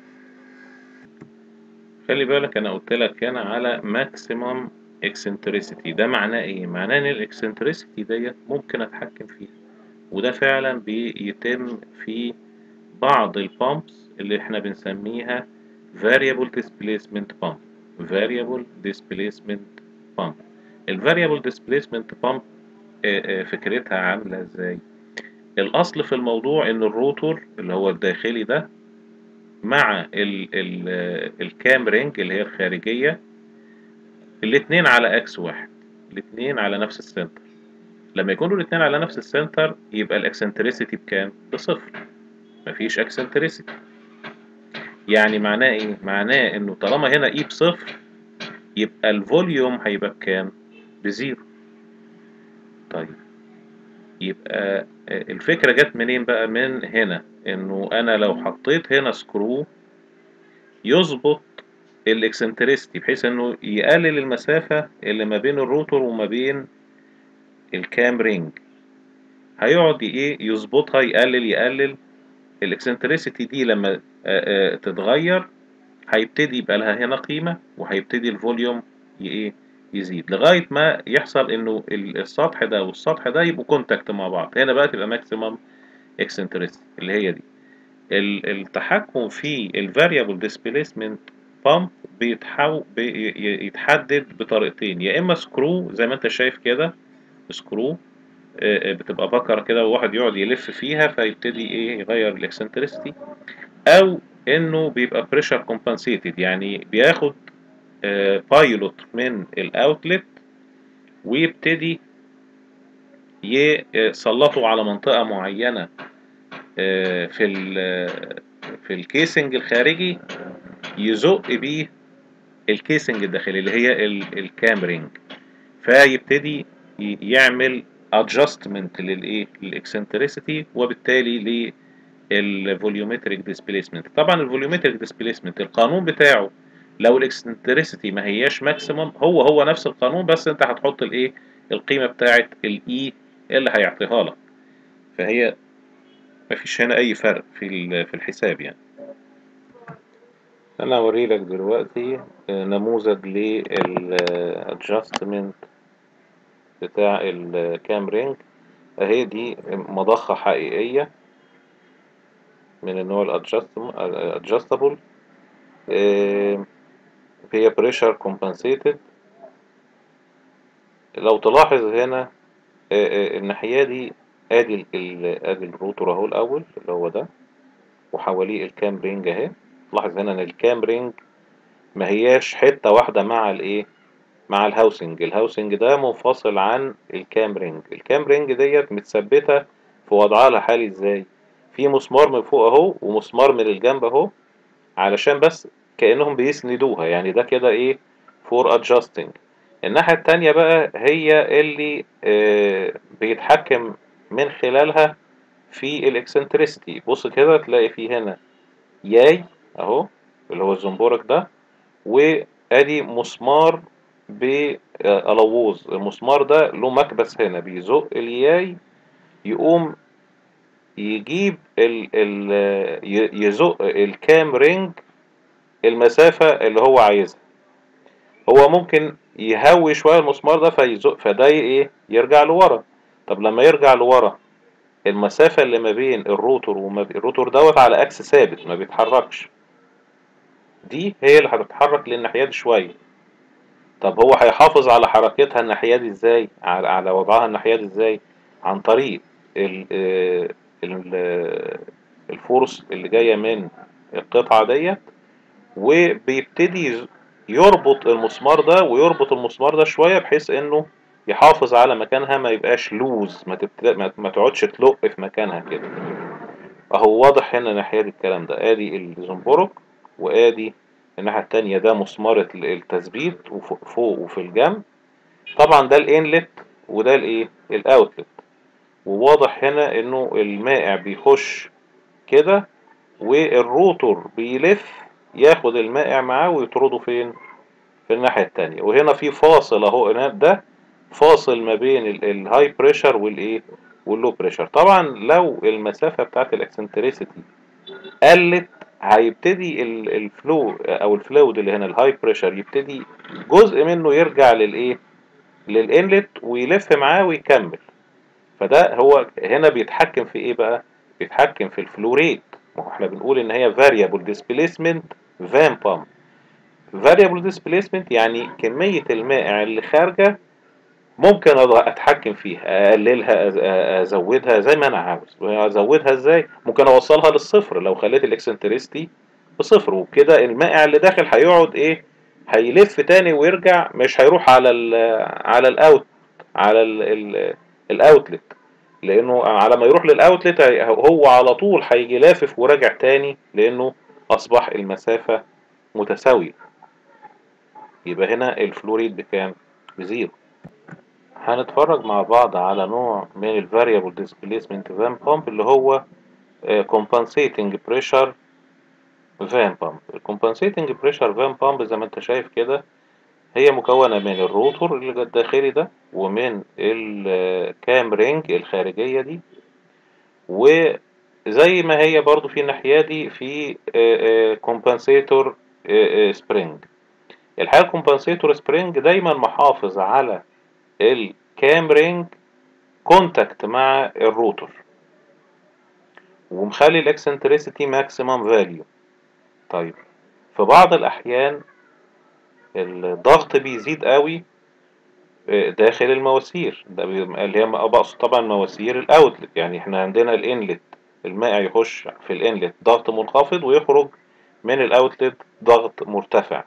خلي بالك انا قلت لك هنا على ماكسيمم اكسنتريسيتي ده معناه ايه معناه ان الاكسنتريسيتي ديت ممكن اتحكم فيها وده فعلا بيتم في بعض البامبس اللي احنا بنسميها variable displacement pump variable displacement pump ال variable displacement pump فكرتها عاملة ازاي الاصل في الموضوع ان الروتور اللي هو الداخلي ده مع ال ال الكام رينج اللي هي الخارجية الاتنين على اكس واحد الاتنين على نفس السنتر لما يكونوا الاتنين على نفس السنتر يبقى الاكسنتريسيتي بكام بصفر مفيش اكسنتريسيتي يعني معناه ايه معناه انه طالما هنا اي بصفر يبقى الفوليوم هيبقى بكام بزيرو طيب يبقى الفكرة جت منين بقى من هنا انه انا لو حطيت هنا سكرو يظبط الاكسنتريستي بحيث انه يقلل المسافة اللي ما بين الروتور وما بين الكام رينج هيقعد ايه يظبطها يقلل يقلل الاكسنتريسيتي دي لما تتغير هيبتدي يبقى لها هنا قيمة وهيبتدي الفوليوم ايه يزيد لغاية ما يحصل انه السطح ده والسطح ده يبقوا كونتاكت مع بعض هنا بقى تبقى ماكسيمم اكسنتريسيتي اللي هي دي التحكم في الفاريبل ديسبيسمنت بامب بيتحو بيتحدد بطريقتين يا اما سكرو زي ما انت شايف كده سكرو آه، بتبقى بكرة كده وواحد يقعد يلف فيها فيبتدي ايه يغير الاكسنترستي او انه بيبقى بريشر كومبنسيتد يعني بياخد بايلوت من الاوتلت ويبتدي يسلطه على منطقة معينة آه، في ال في الكيسنج الخارجي يزق بيه الكيسنج الداخلي اللي هي الكامرينج فيبتدي ي- يعمل adjustment للايه للاكسنتريسيتي وبالتالي للفوليومتريك ديسبيسمنت طبعا الفوليومتريك ديسبيسمنت القانون بتاعه لو الاكسنتريسيتي ما هياش ماكسيمم هو هو نفس القانون بس انت هتحط الايه القيمه بتاعه الاي اللي هيعطيها لك فهي مفيش هنا اي فرق في ال- في الحساب يعني انا هوري لك دلوقتي آه، نموذج للادجستمنت بتاع الكام رينج اهي دي مضخة حقيقية من النوع الادجستبل هي بريشر كومبنسيتد لو تلاحظ هنا آه، آه، الناحية دي ادي ال- ال- ادي الروتور اهو الاول اللي هو ده وحواليه الكام رينج اهي لاحظ هنا ان الكام رينج ما هياش حتة واحدة مع الايه مع الهاوسنج الهاوسنج ده منفصل عن الكام رينج الكام رينج ديت متثبتة في وضعها الحالي ازاي في مسمار من فوق اهو ومسمار من الجنب اهو علشان بس كأنهم بيسندوها يعني ده كده ايه فور ادجستنج الناحية التانية بقى هي اللي آه بيتحكم من خلالها في الاكسنتريستي بص كده تلاقي في هنا ياي اهو اللي هو الزنبورك ده وادي مسمار بألووز المسمار ده له مكبس هنا بيزق الياي يقوم يجيب ال ال ي- يزق الكام رينج المسافة اللي هو عايزها هو ممكن يهوي شوية المسمار ده فيزق فده ايه يرجع لورا طب لما يرجع لورا المسافة اللي ما بين الروتور وما بين الروتور دوت على اكس ثابت ما بيتحركش دي هي اللي هتتحرك للناحية دي شوية طب هو هيحافظ على حركتها الناحية دي ازاي على, على وضعها الناحية دي ازاي عن طريق ال آه، ال آه، الفورس اللي جاية من القطعة ديت وبيبتدي يز- يربط المسمار ده ويربط المسمار ده شوية بحيث انه يحافظ على مكانها ما يبقاش لوز ما, تبت... ما- ما تقعدش تلق في مكانها كده اهو واضح هنا ناحية الكلام ده ادي الزنبرك وادي الناحية التانية ده مسمار ال- التثبيت وفوق فوق وفي الجنب طبعا ده الانلت وده الايه الاوتلت وواضح هنا انه المائع بيخش كده والروتور بيلف ياخد المائع معاه ويطرده فين في الناحية التانية وهنا في فاصل اهو هنا ده فاصل ما بين الهاي بريشر والايه واللو بريشر طبعا لو المسافة بتاعت الاكسنتريسيتي قلت هيبتدي ال- الفلو او الفلويد اللي هنا الهاي بريشر يبتدي جزء منه يرجع للايه للانلت ويلف معاه ويكمل فده هو هنا بيتحكم في ايه بقى بيتحكم في الفلو ريت ما هو احنا بنقول ان هي variable displacement van pump variable displacement يعني كمية المائع اللي خارجة ممكن أض- اتحكم فيها اقللها أز- ازودها زي ما انا عاوز ازودها ازاي ممكن اوصلها للصفر لو خليت الاكسنتريستي بصفر وبكده المائع اللي داخل هيقعد ايه هيلف تاني ويرجع مش هيروح على ال على الاوت على الاوتلت لانه على ما يروح للاوتلت هي- هو على طول هيجي لافف وراجع تاني لانه اصبح المسافة متساوية يبقى هنا الفلوريد بكام بزيرو هنتفرج مع بعض على نوع من ال variable displacement van pump اللي هو آه، compensating pressure van pump ال compensating pressure van pump زي ما انت شايف كده هي مكونة من الروتور اللي الداخلي ده ومن الكام رينج الخارجية دي وزي ما هي برضو في الناحية دي في كومبنسيتور سبرينج الحقيقة الكومبنسيتور سبرينج دايما محافظ على الكام رينج كونتاكت مع الروتور ومخلي الاكسنتريسيتي ماكسيمم فاليو طيب في بعض الأحيان الضغط بيزيد قوي آه، داخل المواسير ده بي- اللي هي بقصد طبعا مواسير الاوتلت يعني احنا عندنا الانلت المائع يخش في الانلت ضغط منخفض ويخرج من الاوتلت ضغط مرتفع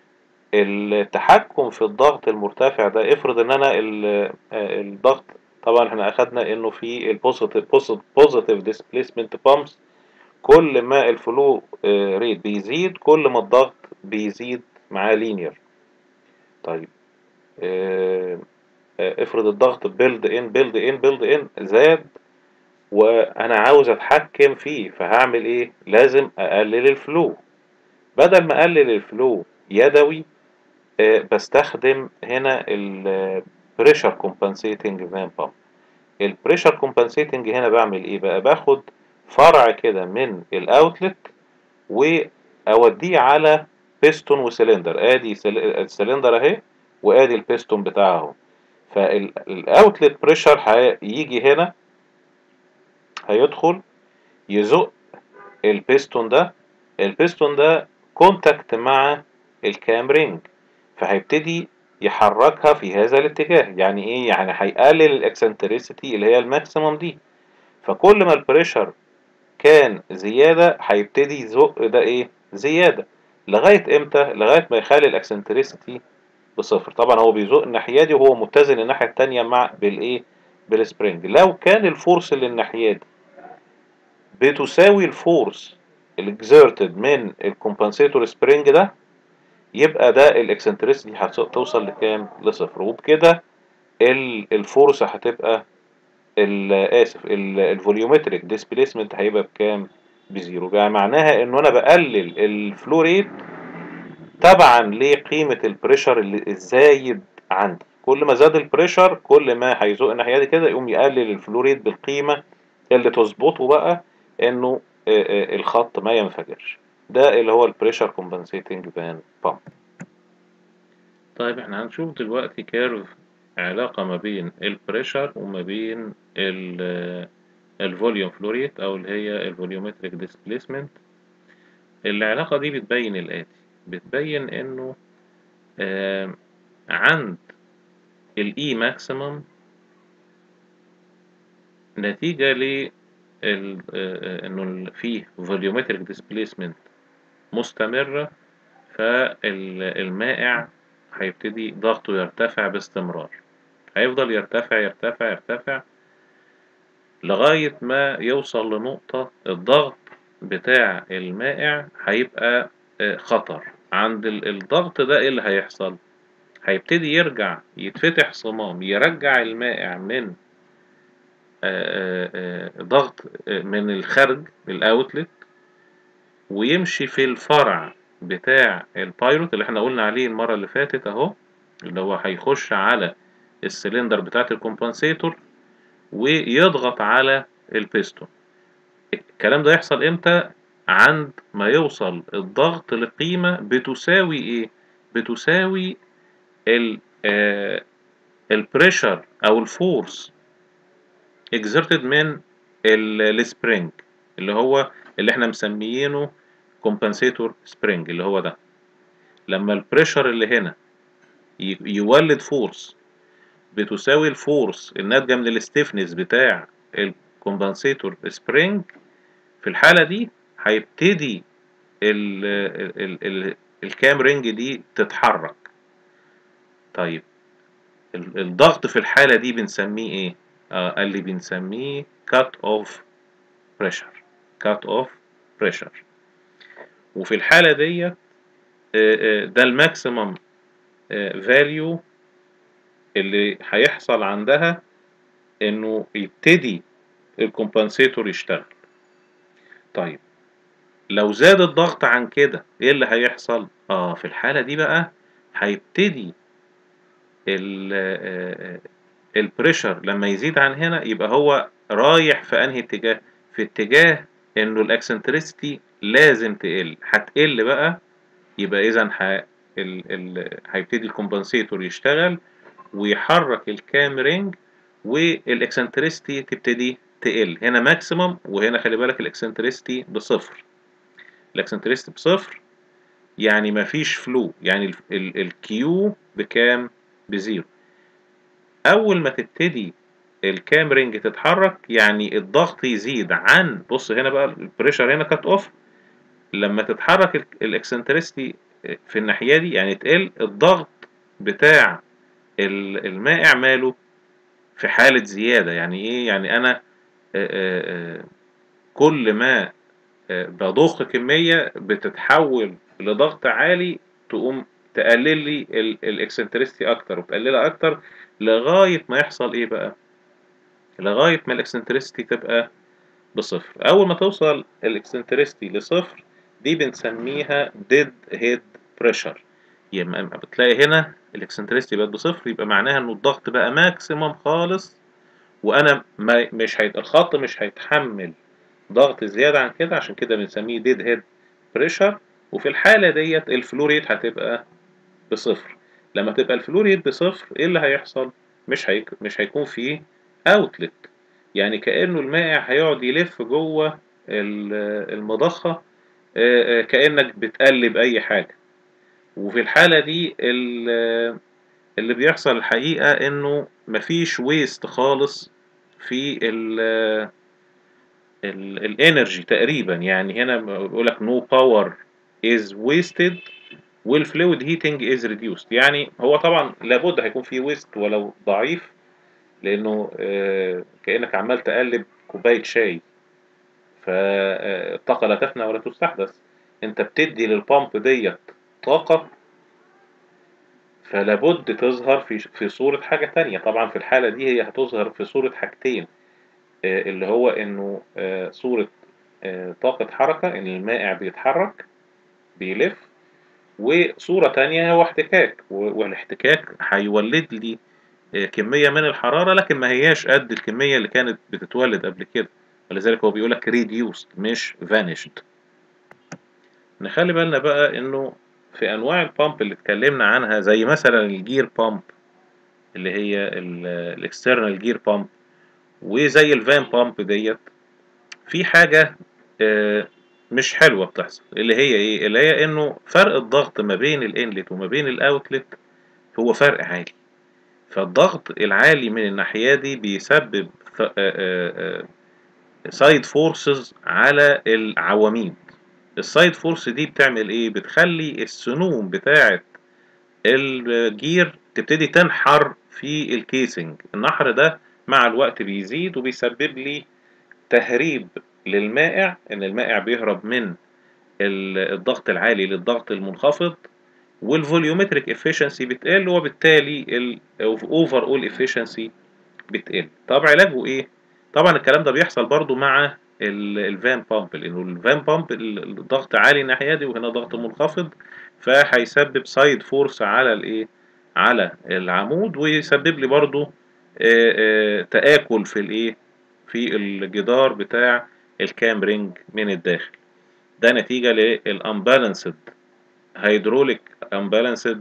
التحكم في الضغط المرتفع ده افرض ان انا ال- آه، الضغط طبعا احنا اخدنا انه في البوزيتيف بوزيتيف ديسبيسمنت بامبس كل ما الفلو ريت بيزيد كل ما الضغط بيزيد معاه لينير طيب آه، آه، افرض الضغط بيلد ان بيلد ان بيلد ان زاد وانا عاوز اتحكم فيه فهعمل ايه لازم اقلل الفلو بدل ما اقلل الفلو يدوي آه، بستخدم هنا ال pressure compensating van pump ال pressure compensating هنا بعمل ايه بقى باخد فرع كده من الاوتلت واوديه على بيستون وسلندر ادي سل- السلندر اهي وادي البيستون بتاعه اهو فالاوتلت بريشر هيجي هنا هيدخل يزق البيستون ده البيستون ده كونتاكت مع الكام رينج فهيبتدي يحركها في هذا الاتجاه يعني ايه يعني هيقلل الاكسنتريسيتي اللي هي الماكسيمم دي فكل ما البريشر كان زيادة هيبتدي يزق ده ايه زيادة لغاية امتى لغاية ما يخلي الاكسنتريسيتي بصفر طبعا هو بيزق الناحية دي وهو متزن الناحية التانية مع بالايه بالسبرينج لو كان الفورس اللي الناحية دي بتساوي الفورس الاكزerted من الكومبنسيتور سبرينج ده يبقى ده الاكسنتريسيتي هتوصل لكام لصفر وبكده ال- الفورس هتبقى ال- اسف الفوليومتريك ديسبيسمنت هيبقى بكام بزيرو يعني معناها انه انا بقلل الفلو ريت تبعا لقيمه البريشر اللي الزايد عندي كل ما زاد البريشر كل ما هيزق الناحيه دي كده يقوم يقلل الفلو ريت بالقيمه اللي تظبطه بقى انه آه، آه، الخط ما ينفجرش ده اللي هو البريشر كومبنسيتنج بان بامب طيب احنا هنشوف دلوقتي كيرف علاقة ما بين البريشر وما بين الفوليوم فلو ريت او اللي هي الفوليومتريك ديسبيسمنت العلاقة دي بتبين الآتي بتبين انه آم، عند الاي ماكسيمم نتيجة ل ال- آه، انه ال- فيه فوليومتريك ديسبيسمنت مستمرة فالمائع هيبتدي ضغطه يرتفع باستمرار هيفضل يرتفع يرتفع يرتفع لغاية ما يوصل لنقطة الضغط بتاع المائع هيبقى آه، خطر عند ال- الضغط ده ايه اللي هيحصل هيبتدي يرجع يتفتح صمام يرجع المائع من آه، آه، آه، ضغط آه، من الخارج الاوتلت ويمشي في الفرع بتاع البايلوت اللي احنا قلنا عليه المرة اللي فاتت اهو اللي هو هيخش على السلندر بتاعت الكومبنسيتور ويضغط على البيستون الكلام ده يحصل امتى عند ما يوصل الضغط لقيمة بتساوي ايه بتساوي ال آه البريشر او الفورس exerted من السبرينج اللي هو اللي احنا مسميينه compensator spring اللي هو ده لما البريشر اللي هنا ي- يولد فورس بتساوي الفورس الناتجة من الستيفنس بتاع الكومبنسيتور سبرينج في الحالة دي هيبتدي ال ال ال الكام رينج دي تتحرك طيب ال- الضغط في الحالة دي بنسميه ايه؟ آه قال لي بنسميه cut off pressure cut off pressure وفي الحالة دي آه، آه، ده الماكسيمم فاليو اللي هيحصل عندها انه يبتدي الكومبنسيتور يشتغل طيب لو زاد الضغط عن كده ايه اللي هيحصل اه في الحالة دي بقى هيبتدي البريشر لما يزيد عن هنا يبقى هو رايح في انهي اتجاه في اتجاه انه الاكسنتريستي لازم تقل هتقل بقى يبقى اذا ه... ال... ال... هيبتدي الكومبنسيتور يشتغل ويحرك الكام رينج والاكسنتريستي تبتدي تقل هنا ماكسيمم وهنا خلي بالك الاكسنتريستي بصفر الاكسنتريستي بصفر يعني مفيش فلو يعني الكيو بكام بزيرو اول ما تبتدي الكام رينج تتحرك يعني الضغط يزيد عن بص هنا بقى البريشر هنا كات اوف لما تتحرك الاكسنترستي في الناحيه دي يعني تقل الضغط بتاع المائع ماله في حالة زيادة يعني ايه يعني انا آآ آآ كل ما بضخ كمية بتتحول لضغط عالي تقوم تقلل لي الاكسنترستي اكتر وتقللها اكتر لغاية ما يحصل ايه بقى لغاية ما الاكسنترستي تبقى بصفر اول ما توصل الاكسنترستي لصفر دي بنسميها ديد هيد بريشر يبقى بتلاقي هنا الاكسنترستي بقت بصفر يبقى معناها انه الضغط بقى ماكسيمم خالص وانا ما مش هيت الخط مش هيتحمل ضغط زيادة عن كده عشان كده بنسميه ديد هيد بريشر وفي الحالة ديت الفلوريت هتبقى بصفر لما تبقى الفلوريت بصفر ايه اللي هيحصل مش هيك مش هيكون فيه اوتلت يعني كأنه المائع هيقعد يلف جوه المضخة كأنك بتقلب اي حاجة وفي الحالة دي اللي بيحصل الحقيقة انه مفيش ويست خالص في ال الانرجي تقريبا يعني هنا بيقول لك نو باور از ويستد والفلويد هيتنج از ريديوسد يعني هو طبعا لابد هيكون في ويست ولو ضعيف لانه كانك عمال تقلب كوبايه شاي فالطاقه لا تفنى ولا تستحدث انت بتدي للبامب ديت طاقه فلابد تظهر في في صورة حاجة تانية طبعا في الحالة دي هي هتظهر في صورة حاجتين اللي هو انه صورة طاقة حركة ان المائع بيتحرك بيلف وصورة تانية هو احتكاك والاحتكاك هيولد لي كمية من الحرارة لكن ما هياش قد الكمية اللي كانت بتتولد قبل كده ولذلك هو بيقولك reduced مش vanished نخلي بالنا بقى انه في انواع البامب اللي اتكلمنا عنها زي مثلا الجير بامب اللي هي الاكسترنال جير بامب وزي الفان بامب ديت في حاجة مش حلوة بتحصل اللي هي ايه اللي هي انه فرق الضغط ما بين الانلت وما بين الاوتلت هو فرق عالي فالضغط العالي من الناحية دي بيسبب سايد فورسز على العواميد السايد فورس دي بتعمل ايه بتخلي السنوم بتاعه الجير تبتدي تنحر في الكيسنج النحر ده مع الوقت بيزيد وبيسبب لي تهريب للمائع ان المائع بيهرب من الضغط العالي للضغط المنخفض والفوليومتريك افشنسي بتقل وبالتالي الاوفر اول افشنسي بتقل طب علاجه ايه طبعا الكلام ده بيحصل برضو مع الفان بامب لانه الفان بامب الضغط عالي الناحيه دي وهنا ضغط منخفض فهيسبب سايد فورس على الايه على العمود ويسبب لي برضو تآكل في الايه في الجدار بتاع الكام رينج من الداخل ده نتيجة للأنبالانسد هيدروليك أنبالانسد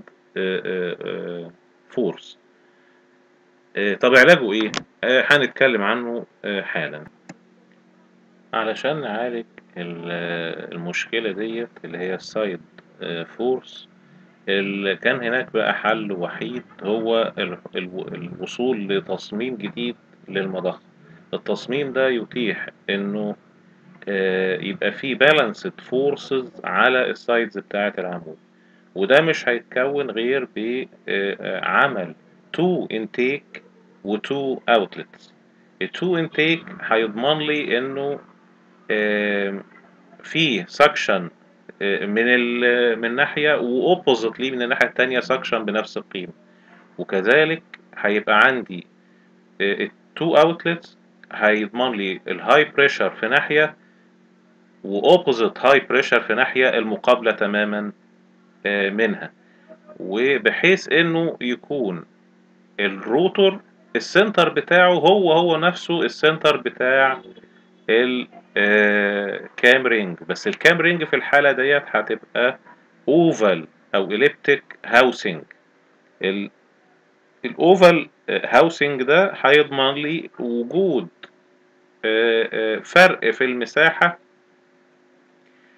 فورس طب علاجه ايه؟ هنتكلم عنه حالا علشان نعالج المشكلة ديت اللي هي السايد فورس اللي كان هناك بقى حل وحيد هو الوصول لتصميم جديد للمضخة التصميم ده يتيح انه يبقى فيه بالانسد فورسز على السايدز بتاعة العمود وده مش هيتكون غير بعمل تو انتيك وتو اوتلتس التو انتيك هيضمن لي انه في سكشن من من ناحية وأوبوزيتلي من الناحية التانية سكشن بنفس القيمة وكذلك هيبقى عندي التو اوتلتس هيضمن لي الهاي بريشر في ناحية وأوبوزيت هاي بريشر في ناحية المقابلة تماما منها وبحيث انه يكون الروتور السنتر بتاعه هو هو نفسه السنتر بتاع الكام رينج بس الكام رينج في الحالة ديت هتبقى اوفال او اليبتيك هاوسنج الاوفال هاوسنج ده هيضمن لي وجود فرق في المساحة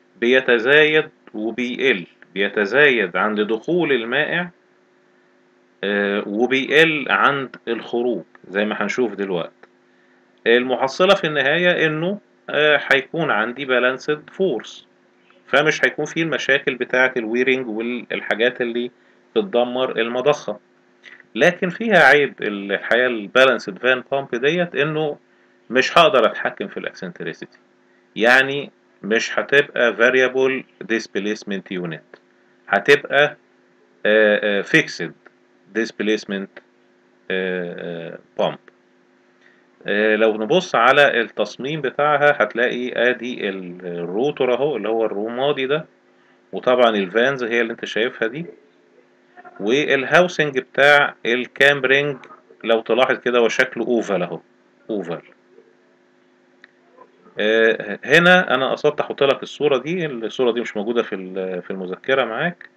بيتزايد وبيقل بيتزايد عند دخول المائع آه، وبيقل عند الخروج زي ما هنشوف دلوقتي المحصلة في النهاية انه آه، هيكون عندي بالانسد فورس فمش هيكون فيه المشاكل بتاعة الويرنج والحاجات اللي بتدمر المضخة لكن فيها عيب الحياة البالانسد فان بامب ديت انه مش هقدر اتحكم في الاكسنتريسيتي يعني مش هتبقى variable displacement unit هتبقى uh, uh, fixed displacement uh, pump لو نبص على التصميم بتاعها هتلاقي ادي الروتور اهو اللي هو الرمادي ده وطبعا الفانز هي اللي انت شايفها دي والهاوسنج بتاع الكامبرينج لو تلاحظ كده هو شكله اوفال اهو اوفال هنا انا قصدت احط لك الصوره دي الصوره دي مش موجوده في في المذكره معاك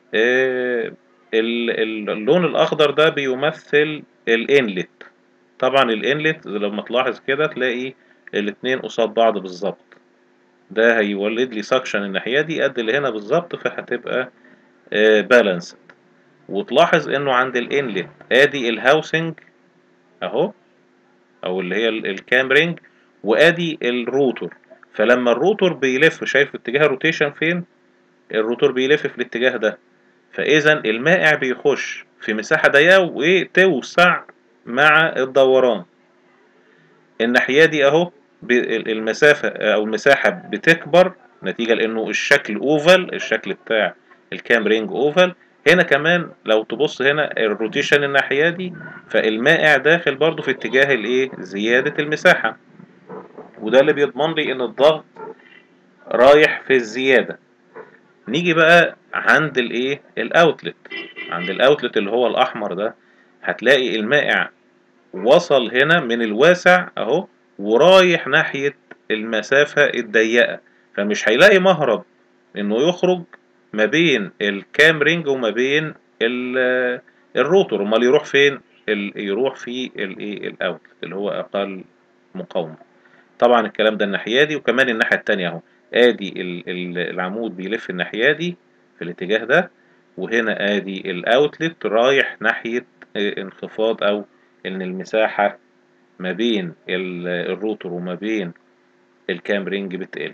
اللون الاخضر ده بيمثل الانلت طبعا الانلت لما تلاحظ كده تلاقي الاتنين قصاد بعض بالظبط ده هيولد لي سكشن الناحيه دي قد اللي هنا بالظبط فهتبقى بالانسد وتلاحظ انه عند الانلت ادي الهاوسنج اهو او اللي هي الكامرينج وادي الروتور فلما الروتور بيلف شايف اتجاه الروتيشن فين الروتور بيلف في الاتجاه ده فاذا المائع بيخش في مساحه ضيقه وتوسع مع الدوران الناحيه دي اهو المسافه او المساحه بتكبر نتيجه لانه الشكل اوفال الشكل بتاع الكام رينج اوفال هنا كمان لو تبص هنا الروتيشن الناحيه دي فالمائع داخل برضو في اتجاه الايه زياده المساحه وده اللي بيضمن لي ان الضغط رايح في الزياده نيجي بقى عند الايه الاوتلت عند الاوتلت اللي هو الاحمر ده هتلاقي المائع وصل هنا من الواسع اهو ورايح ناحيه المسافه الضيقه فمش هيلاقي مهرب انه يخرج ما بين الكام رينج وما بين الروتور امال يروح فين يروح في الايه الاوتلت اللي هو اقل مقاومه طبعا الكلام ده الناحيه دي وكمان الناحيه التانية اهو ادي العمود بيلف الناحيه دي في الاتجاه ده وهنا ادي الاوتلت رايح ناحيه انخفاض او ان المساحه ما بين الروتور وما بين الكام رينج بتقل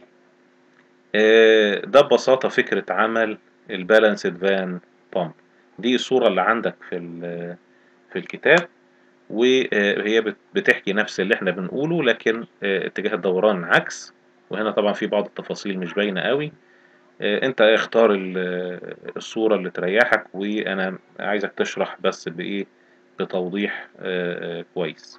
ده ببساطه فكره عمل البالانسد فان بامب دي الصوره اللي عندك في في الكتاب وهي بتحكي نفس اللي احنا بنقوله لكن اتجاه الدوران عكس وهنا طبعا في بعض التفاصيل مش باينه قوي انت اختار الصوره اللي تريحك وانا عايزك تشرح بس بايه بتوضيح كويس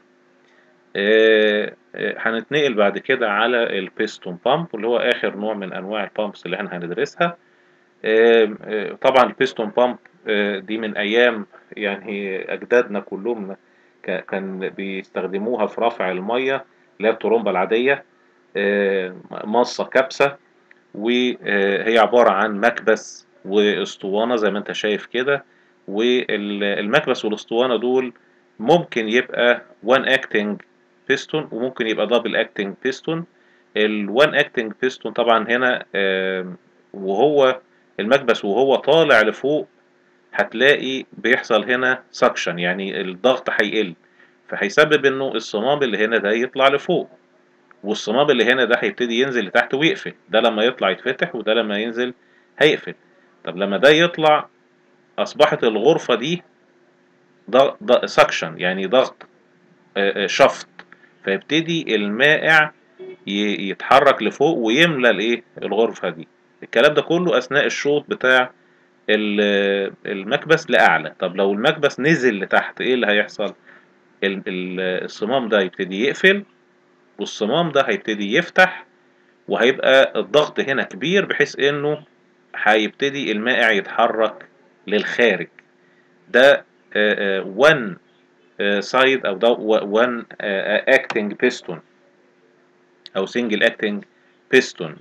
هنتنقل بعد كده على البيستون بامب واللي هو اخر نوع من انواع البامبس اللي احنا هندرسها طبعا البيستون بامب دي من ايام يعني اجدادنا كلهم كان بيستخدموها في رفع الميه اللي هي الطرمبه العاديه مصه كبسه وهي عباره عن مكبس واسطوانه زي ما انت شايف كده والمكبس والاسطوانه دول ممكن يبقى وان اكتنج بيستون وممكن يبقى دبل اكتنج بيستون الوان اكتنج بيستون طبعا هنا وهو المكبس وهو طالع لفوق هتلاقي بيحصل هنا سكشن يعني الضغط هيقل فهيسبب انه الصمام اللي هنا ده يطلع لفوق والصمام اللي هنا ده هيبتدي ينزل لتحت ويقفل ده لما يطلع يتفتح وده لما ينزل هيقفل طب لما ده يطلع اصبحت الغرفه دي ضغط سكشن يعني ضغط شفط فيبتدي المائع يتحرك لفوق ويملى الايه الغرفه دي الكلام ده كله اثناء الشوط بتاع المكبس لاعلى طب لو المكبس نزل لتحت ايه اللي هيحصل الصمام ده يبتدي يقفل والصمام ده هيبتدي يفتح وهيبقى الضغط هنا كبير بحيث انه هيبتدي المائع يتحرك للخارج ده وان سايد او ده وان اكتنج بيستون او سنجل اكتنج بيستون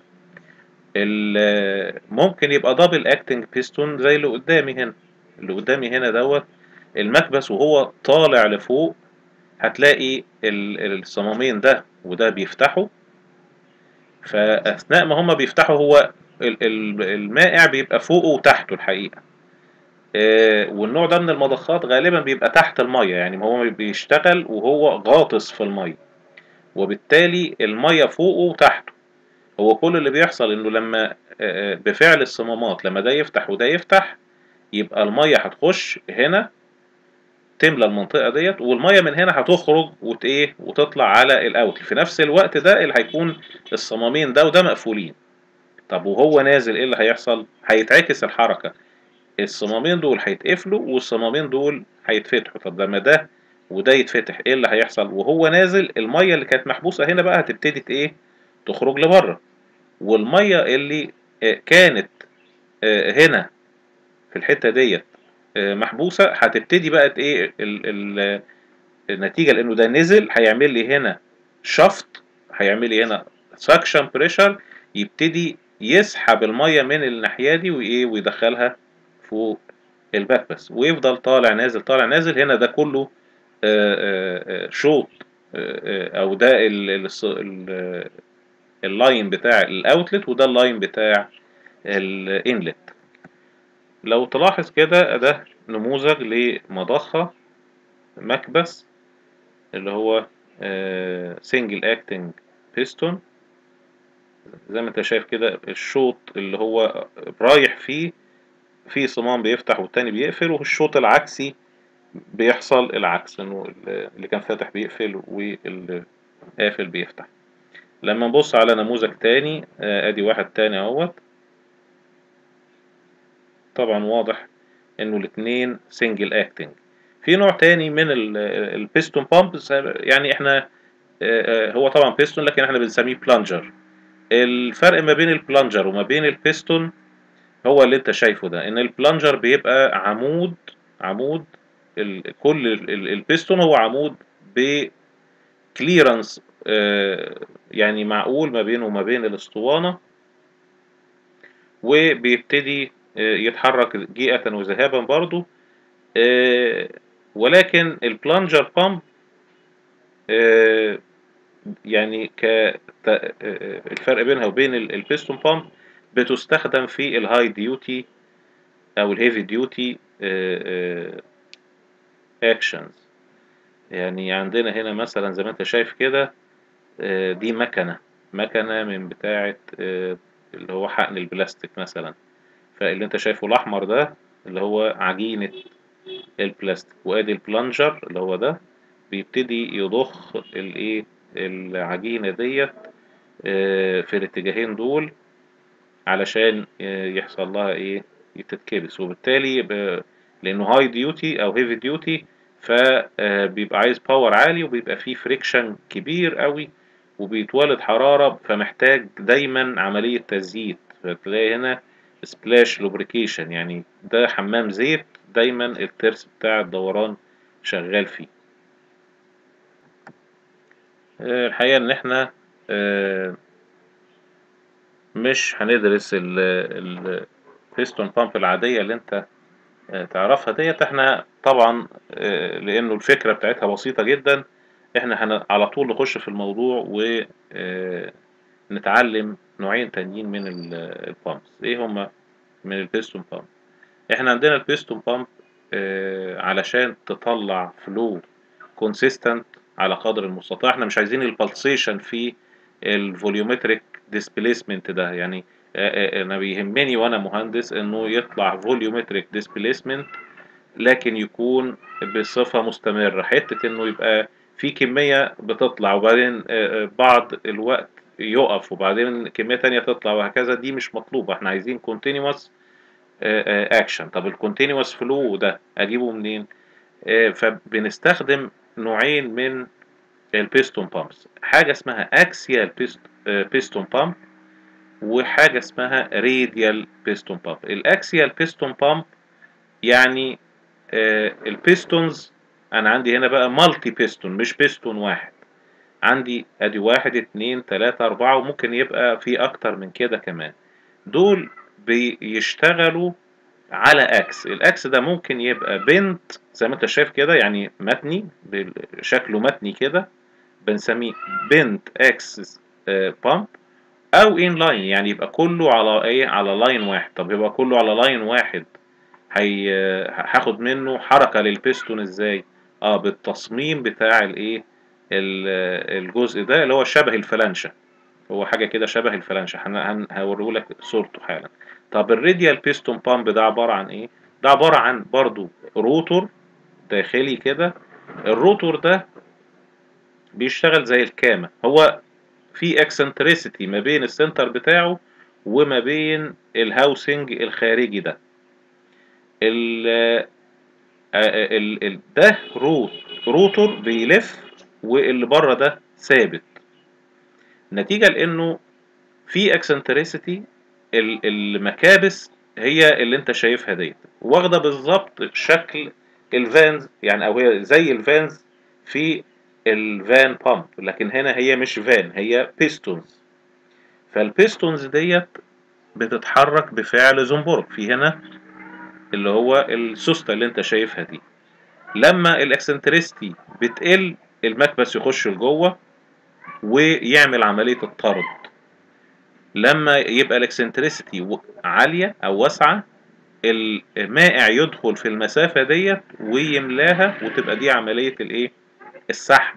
ممكن يبقى دبل اكتنج بيستون زي اللي قدامي هنا اللي قدامي هنا دوت المكبس وهو طالع لفوق هتلاقي الصمامين ده وده بيفتحوا فاثناء ما هما بيفتحوا هو المائع بيبقى فوقه وتحته الحقيقه آه، والنوع ده من المضخات غالبا بيبقى تحت المية يعني هو بيشتغل وهو غاطس في المية وبالتالي المية فوقه وتحته هو كل اللي بيحصل انه لما آه، آه، بفعل الصمامات لما ده يفتح وده يفتح يبقى المية هتخش هنا تملى المنطقة ديت والمية من هنا هتخرج وت ايه وتطلع على الاوت في نفس الوقت ده اللي هيكون الصمامين ده وده مقفولين طب وهو نازل ايه اللي هيحصل هيتعكس الحركة الصمامين دول هيتقفلوا والصمامين دول هيتفتحوا طب لما ده وده يتفتح ايه اللي هيحصل وهو نازل المية اللي كانت محبوسة هنا بقى هتبتدي ايه تخرج لبره والمية اللي آه، كانت آه، هنا في الحتة ديت آه، محبوسة هتبتدي بقى ايه ال ال النتيجة لانه ده نزل هيعمل لي هنا شفط هيعمل لي هنا سكشن بريشر يبتدي يسحب المية من الناحية دي وايه ويدخلها فوق الباك بس ويفضل طالع نازل طالع نازل هنا ده كله آه، آه، آه، شوط آه، آه، او ده ال- ال- الص- ال- اللاين بتاع الاوتلت وده اللاين بتاع الانلت لو تلاحظ كده ده نموذج لمضخة مكبس اللي هو سنجل اكتنج بيستون زي ما انت شايف كده الشوط اللي هو رايح فيه في صمام بيفتح والتاني بيقفل والشوط العكسي بيحصل العكس انه اللي كان فاتح بيقفل واللي قافل بيفتح لما نبص على نموذج تاني آه، ادي واحد تاني اهوت طبعا واضح انه الاتنين سنجل اكتنج في نوع تاني من البيستون بامبس يعني احنا آه، آه، هو طبعا بيستون لكن احنا بنسميه بلانجر الفرق ما بين البلانجر وما بين البيستون هو اللي انت شايفه ده ان البلانجر بيبقى عمود عمود ال كل ال- ال- البيستون هو عمود بكليرنس يعني معقول ما بينه وما بين الاسطوانة وبيبتدي آه، يتحرك جيئة وذهابا برضو آه، ولكن البلانجر بامب يعني ك ت- آه، الفرق بينها وبين ال- البيستون بامب بتستخدم في الهاي ديوتي او الهيفي ديوتي اكشنز يعني عندنا هنا مثلا زي ما انت شايف كده آه، دي مكنة مكنة من بتاعة آه، اللي هو حقن البلاستيك مثلا فاللي انت شايفه الاحمر ده اللي هو عجينة البلاستيك وادي البلانجر اللي هو ده بيبتدي يضخ الايه العجينة ديت آه، في الاتجاهين دول علشان آه، يحصل لها ايه تتكبس وبالتالي ب- لانه هاي ديوتي او هيفي ديوتي فبيبقى عايز باور عالي وبيبقى فيه فريكشن كبير قوي وبيتولد حرارة فمحتاج دايما عملية تزييت فتلاقي هنا سبلاش لوبريكيشن يعني ده حمام زيت دايما الترس بتاع الدوران شغال فيه آه، الحقيقة ان احنا آه، مش هندرس البيستون بامب العادية اللي انت آه، تعرفها ديت احنا طبعا آه، لانه الفكرة بتاعتها بسيطة جدا احنا هن على طول نخش في الموضوع ونتعلم نوعين تانيين من البامبس ايه هما من البيستون بامب احنا عندنا البيستون بامب آه، علشان تطلع فلو كونسيستنت على قدر المستطاع احنا مش عايزين البلسيشن في الفوليومتريك ديسبيسمنت ده يعني آه، آه، انا بيهمني وانا مهندس انه يطلع فوليومتريك ديسبيسمنت لكن يكون بصفة مستمرة حتة انه يبقى في كمية بتطلع وبعدين آه، آه، بعض الوقت يقف وبعدين كمية تانية تطلع وهكذا دي مش مطلوبة احنا عايزين continuous اكشن طب الكونتينوس فلو ده اجيبه منين آه، فبنستخدم نوعين من البيستون بامبس حاجه اسمها اكسيال بيستون بامب وحاجه اسمها راديال بيستون بامب الاكسيال بيستون بامب يعني آه، البيستونز انا عندي هنا بقى مالتي بيستون مش بيستون واحد عندي ادي واحد اتنين تلاتة اربعة وممكن يبقى في اكتر من كده كمان دول بيشتغلوا على اكس الاكس ده ممكن يبقى بنت زي ما انت شايف كده يعني متني بال- شكله متني كده بنسميه بنت اكس بامب او ان لاين يعني يبقى كله على ايه على لاين واحد طب يبقى كله على لاين واحد هي هاخد منه حركة للبيستون ازاي اه بالتصميم بتاع الايه ال- الجزء ده اللي هو شبه الفلانشة هو حاجة كده شبه الفلانشة هوريه لك صورته حالا طب الراديال بيستون بامب ده عبارة عن ايه ده عبارة عن برضو روتور داخلي كده الروتور ده بيشتغل زي الكامة هو في اكسنتريسيتي ما بين السنتر بتاعه وما بين الهاوسنج الخارجي ده ال ال ال ده روت روتور بيلف واللي بره ده ثابت نتيجة لانه في اكسنتريسيتي المكابس هي اللي انت شايفها ديت واخده بالظبط شكل الفانز يعني او هي زي الفانز في الفان بامب لكن هنا هي مش فان هي بيستونز فالبيستونز ديت بتتحرك بفعل زنبرك في هنا اللي هو السوسته اللي انت شايفها دي لما الاكسنتريستي بتقل المكبس يخش لجوه ويعمل عمليه الطرد لما يبقى الاكسنتريستي عاليه او واسعه المائع يدخل في المسافه ديت ويملاها وتبقى دي عمليه الايه السحب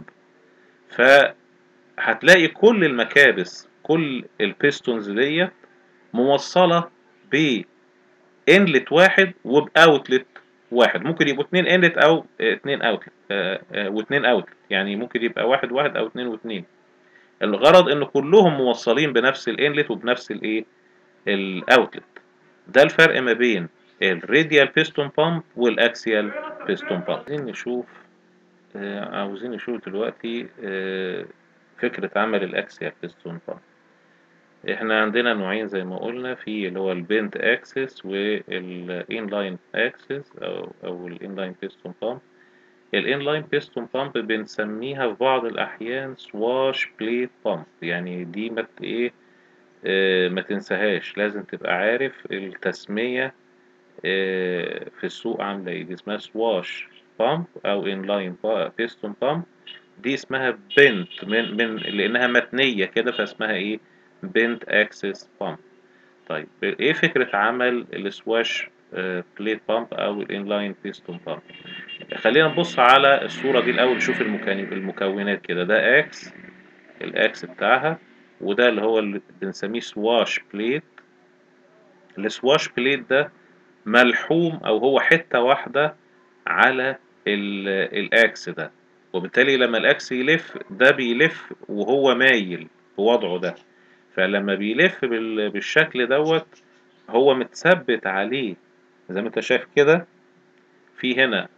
فهتلاقي كل المكابس كل البيستونز ديت موصله ب انلت واحد وباوتلت واحد ممكن يبقوا اتنين انلت او اتنين اوتلت واتنين اوتلت يعني ممكن يبقى واحد واحد او اتنين واتنين الغرض ان كلهم موصلين بنفس الانلت وبنفس الايه الاوتلت ده الفرق ما بين الراديال بيستون بامب والاكسيال بيستون بامب عايزين نشوف عاوزين نشوف دلوقتي فكرة عمل الاكسيال بيستون بامب احنا عندنا نوعين زي ما قلنا في اللي هو البنت اكسس والانلاين اكسس او او الانلاين بيستون بامب الانلاين بيستون بامب بنسميها في بعض الاحيان سواش بليت بامب يعني دي ما ايه اه ما تنساهاش لازم تبقى عارف التسمية اه في السوق عاملة ايه دي اسمها سواش بامب او انلاين بيستون بامب دي اسمها بنت من من لانها متنية كده فاسمها ايه بنت اكسس بامب طيب ايه فكرة عمل السواش بليت بامب او الانلاين بيستون بامب خلينا نبص على الصورة دي الاول نشوف المكونات كده ده اكس الاكس بتاعها وده اللي هو اللي بنسميه سواش بليت السواش بليت ده ملحوم او هو حتة واحدة على الاكس ده وبالتالي لما الاكس يلف ده بيلف وهو مايل بوضعه ده فلما بيلف بالشكل دوت هو متثبت عليه زي ما انت شايف كده في هنا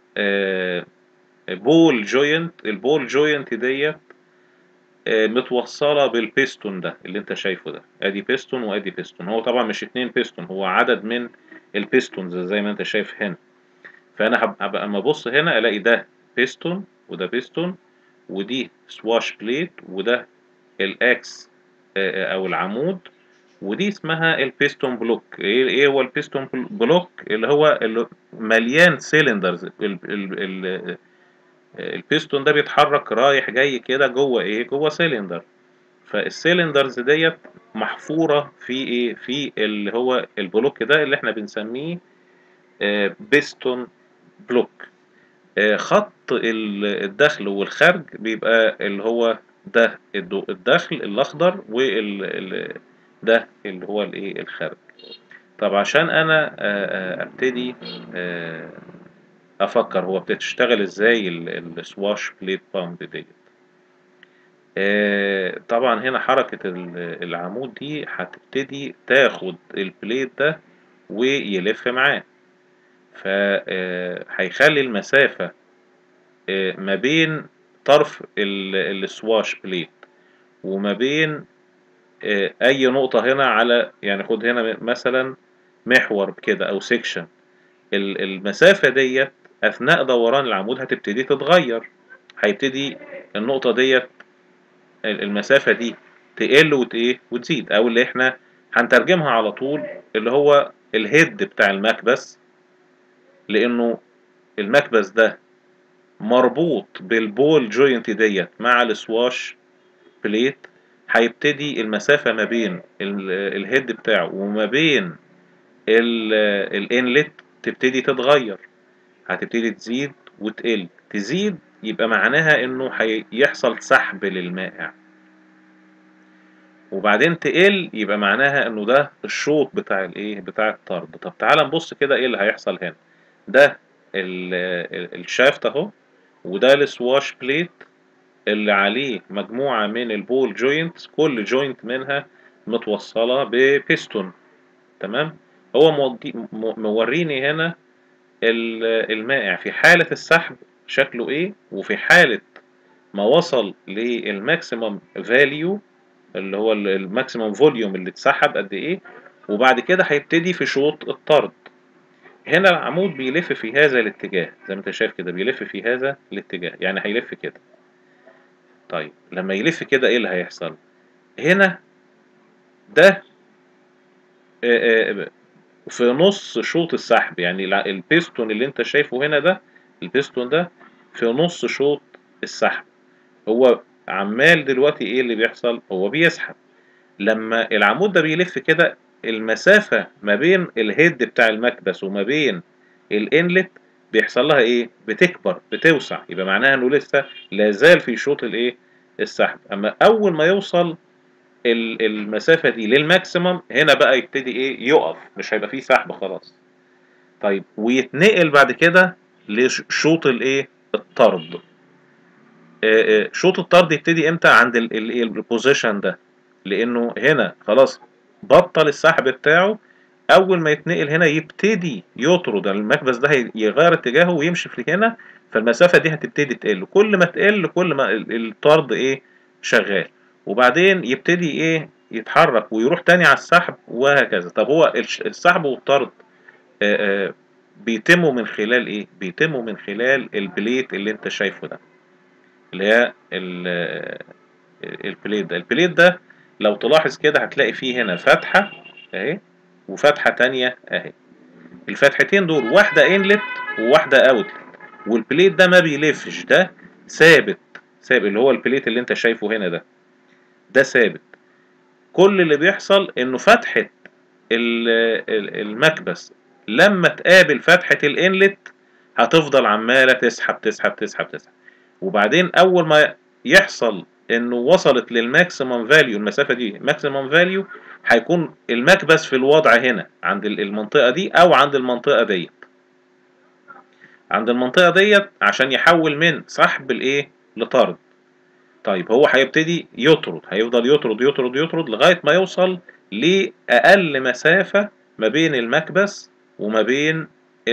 بول جوينت البول جوينت ديت متوصلة بالبيستون ده اللي انت شايفه ده ادي بيستون وادي بيستون هو طبعا مش اتنين بيستون هو عدد من البيستونز زي ما انت شايف هنا فانا هبقى اما ابص هنا الاقي ده بيستون وده بيستون ودي سواش بليت وده الاكس او العمود ودي اسمها البيستون بلوك ايه ايه هو البيستون بلوك اللي هو اللي مليان سيلندرز البيستون ده بيتحرك رايح جاي كده جوه ايه جوه سيلندر فالسيلندرز ديت محفوره في ايه في اللي هو البلوك ده اللي احنا بنسميه بيستون بلوك خط الدخل والخرج بيبقى اللي هو ده الدخل الاخضر وال ده اللي هو الايه الخارج طب عشان انا ابتدي افكر هو بتشتغل ازاي السواش بليت بامب ديت طبعا هنا حركة العمود دي هتبتدي تاخد البليت ده ويلف معاه فهيخلي المسافة ما بين طرف السواش بليت وما بين اي نقطة هنا على يعني خد هنا مثلا محور كده او سيكشن المسافة ديت اثناء دوران العمود هتبتدي تتغير هيبتدي النقطة ديت المسافة دي تقل وتايه وتزيد او اللي احنا هنترجمها على طول اللي هو الهيد بتاع المكبس لانه المكبس ده مربوط بالبول جوينت ديت مع السواش بليت هيبتدي المسافة ما بين الهيد بتاعه وما بين الانلت تبتدي تتغير هتبتدي تزيد وتقل تزيد يبقى معناها انه هيحصل سحب للمائع وبعدين تقل يبقى معناها انه ده الشوط بتاع الايه بتاع الطرد طب تعال نبص كده ايه اللي هيحصل هنا ده الشافت اهو وده السواش بليت اللي عليه مجموعة من البول جوينتس كل جوينت منها متوصلة ببيستون تمام هو موريني هنا المائع في حالة السحب شكله ايه وفي حالة ما وصل للماكسيمم فاليو اللي هو الماكسيمم فوليوم اللي اتسحب قد ايه وبعد كده هيبتدي في شوط الطرد هنا العمود بيلف في هذا الاتجاه زي ما انت شايف كده بيلف في هذا الاتجاه يعني هيلف كده طيب لما يلف كده ايه اللي هيحصل هنا ده في نص شوط السحب يعني البيستون اللي انت شايفه هنا ده البيستون ده في نص شوط السحب هو عمال دلوقتي ايه اللي بيحصل هو بيسحب لما العمود ده بيلف كده المسافة ما بين الهيد بتاع المكبس وما بين الانلت بيحصل لها ايه بتكبر بتوسع يبقى معناها انه لسه لازال في شوط الايه السحب اما اول ما يوصل المسافة دي للماكسيمم هنا بقى يبتدي ايه يقف مش هيبقى فيه سحب خلاص طيب ويتنقل بعد كده لشوط الايه الطرد شوط الطرد يبتدي امتى عند البوزيشن ده لانه هنا خلاص بطل السحب بتاعه اول ما يتنقل هنا يبتدي يطرد المكبس ده يغير اتجاهه ويمشي في هنا فالمسافه دي هتبتدي تقل كل ما تقل كل ما الطرد ايه شغال وبعدين يبتدي ايه يتحرك ويروح تاني على السحب وهكذا طب هو السحب والطرد آآ آآ بيتموا من خلال ايه بيتموا من خلال البليت اللي انت شايفه ده اللي هي البليت ده البليت ده لو تلاحظ كده هتلاقي فيه هنا فتحة اهي وفتحة تانية اهي الفتحتين دول واحدة انلت وواحدة اوتلت والبليت ده ما بيلفش ده ثابت ثابت اللي هو البليت اللي انت شايفه هنا ده ده ثابت كل اللي بيحصل انه فتحة المكبس لما تقابل فتحة الانلت هتفضل عمالة تسحب تسحب تسحب تسحب وبعدين اول ما يحصل انه وصلت للماكسيمم فاليو المسافه دي ماكسيمم فاليو هيكون المكبس في الوضع هنا عند المنطقه دي او عند المنطقه ديت عند المنطقه ديت عشان يحول من سحب الايه لطرد طيب هو هيبتدي يطرد هيفضل يطرد يطرد يطرد لغايه ما يوصل لاقل مسافه ما بين المكبس وما بين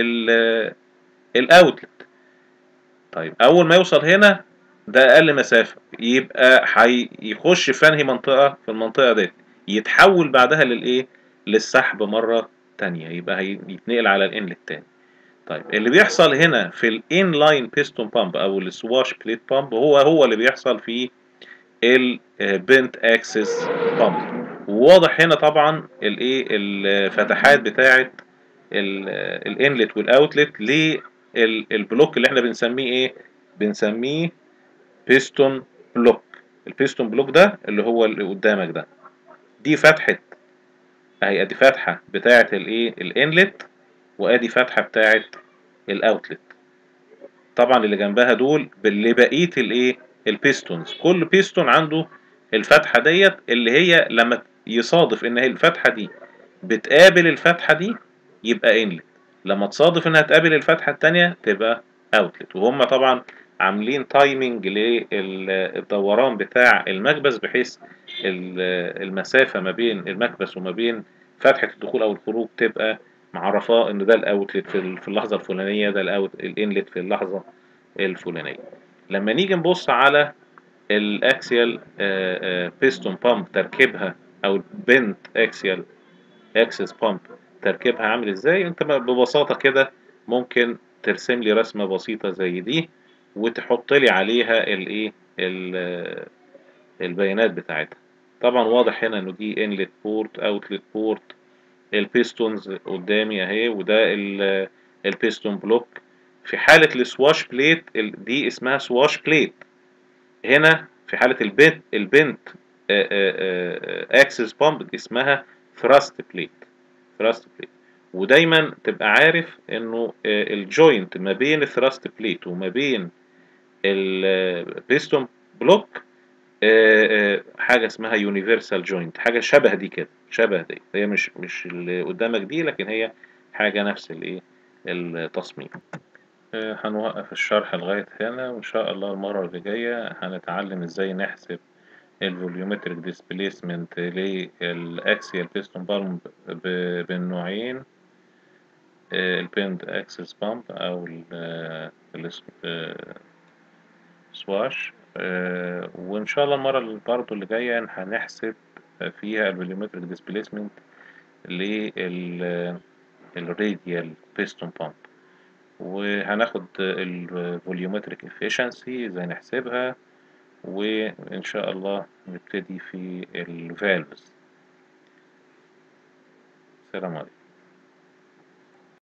الاوتلت طيب اول ما يوصل هنا ده اقل مسافه يبقى هيخش في انهي منطقه في المنطقه ديت يتحول بعدها للايه للسحب مره تانية يبقى هيتنقل على الانلت تاني طيب اللي بيحصل هنا في الان لاين بيستون بامب او السواش بليت بامب هو هو اللي بيحصل في البنت اكسس بامب وواضح هنا طبعا الايه الفتحات بتاعه الانلت والاوتلت للبلوك اللي احنا بنسميه ايه بنسميه بيستون بلوك البيستون بلوك ده اللي هو اللي قدامك ده دي فتحة اهي ادي فتحة بتاعة الايه الانلت وادي فتحة بتاعة الاوتلت طبعا اللي جنبها دول لبقية الايه البيستونز كل بيستون عنده الفتحة ديت اللي هي لما يصادف ان هي الفتحة دي بتقابل الفتحة دي يبقى انلت لما تصادف انها تقابل الفتحة التانية تبقى اوتلت وهم طبعا عاملين تايمنج للدوران بتاع المكبس بحيث المسافة ما بين المكبس وما بين فتحة الدخول أو الخروج تبقى معرفاه إن ده الأوتلت في اللحظة الفلانية ده الأوت الإنلت في اللحظة الفلانية. لما نيجي نبص على الأكسيال بيستون بامب تركيبها أو البنت أكسيال أكسس بامب تركيبها عامل إزاي؟ أنت ببساطة كده ممكن ترسم لي رسمة بسيطة زي دي وتحط لي عليها الايه البيانات بتاعتها طبعا واضح هنا انه دي انلت بورت اوتلت بورت البيستونز قدامي اهي وده البيستون بلوك في حالة السواش بليت دي اسمها سواش بليت هنا في حالة البنت البنت اكسس بامب اسمها ثراست بليت ثراست بليت ودايما تبقى عارف انه الجوينت ما بين الثراست بليت وما بين البيستون بلوك حاجة اسمها يونيفرسال جوينت حاجة شبه دي كده شبه دي هي مش مش اللي قدامك دي لكن هي حاجة نفس الايه التصميم آه، هنوقف الشرح لغاية هنا وإن شاء الله المرة اللي جاية هنتعلم إزاي نحسب الفوليومتريك ديسبيسمنت للأكسيال بيستون بالم بالنوعين البيند أكسس بامب أو السواش وإن شاء الله المرة اللي برضه اللي جاية هنحسب فيها الفوليومتريك ديسبيسمنت للراديال بيستون بامب وهناخد الفوليومتريك efficiency ازاي نحسبها وان شاء الله نبتدي في الفالفز السلام عليكم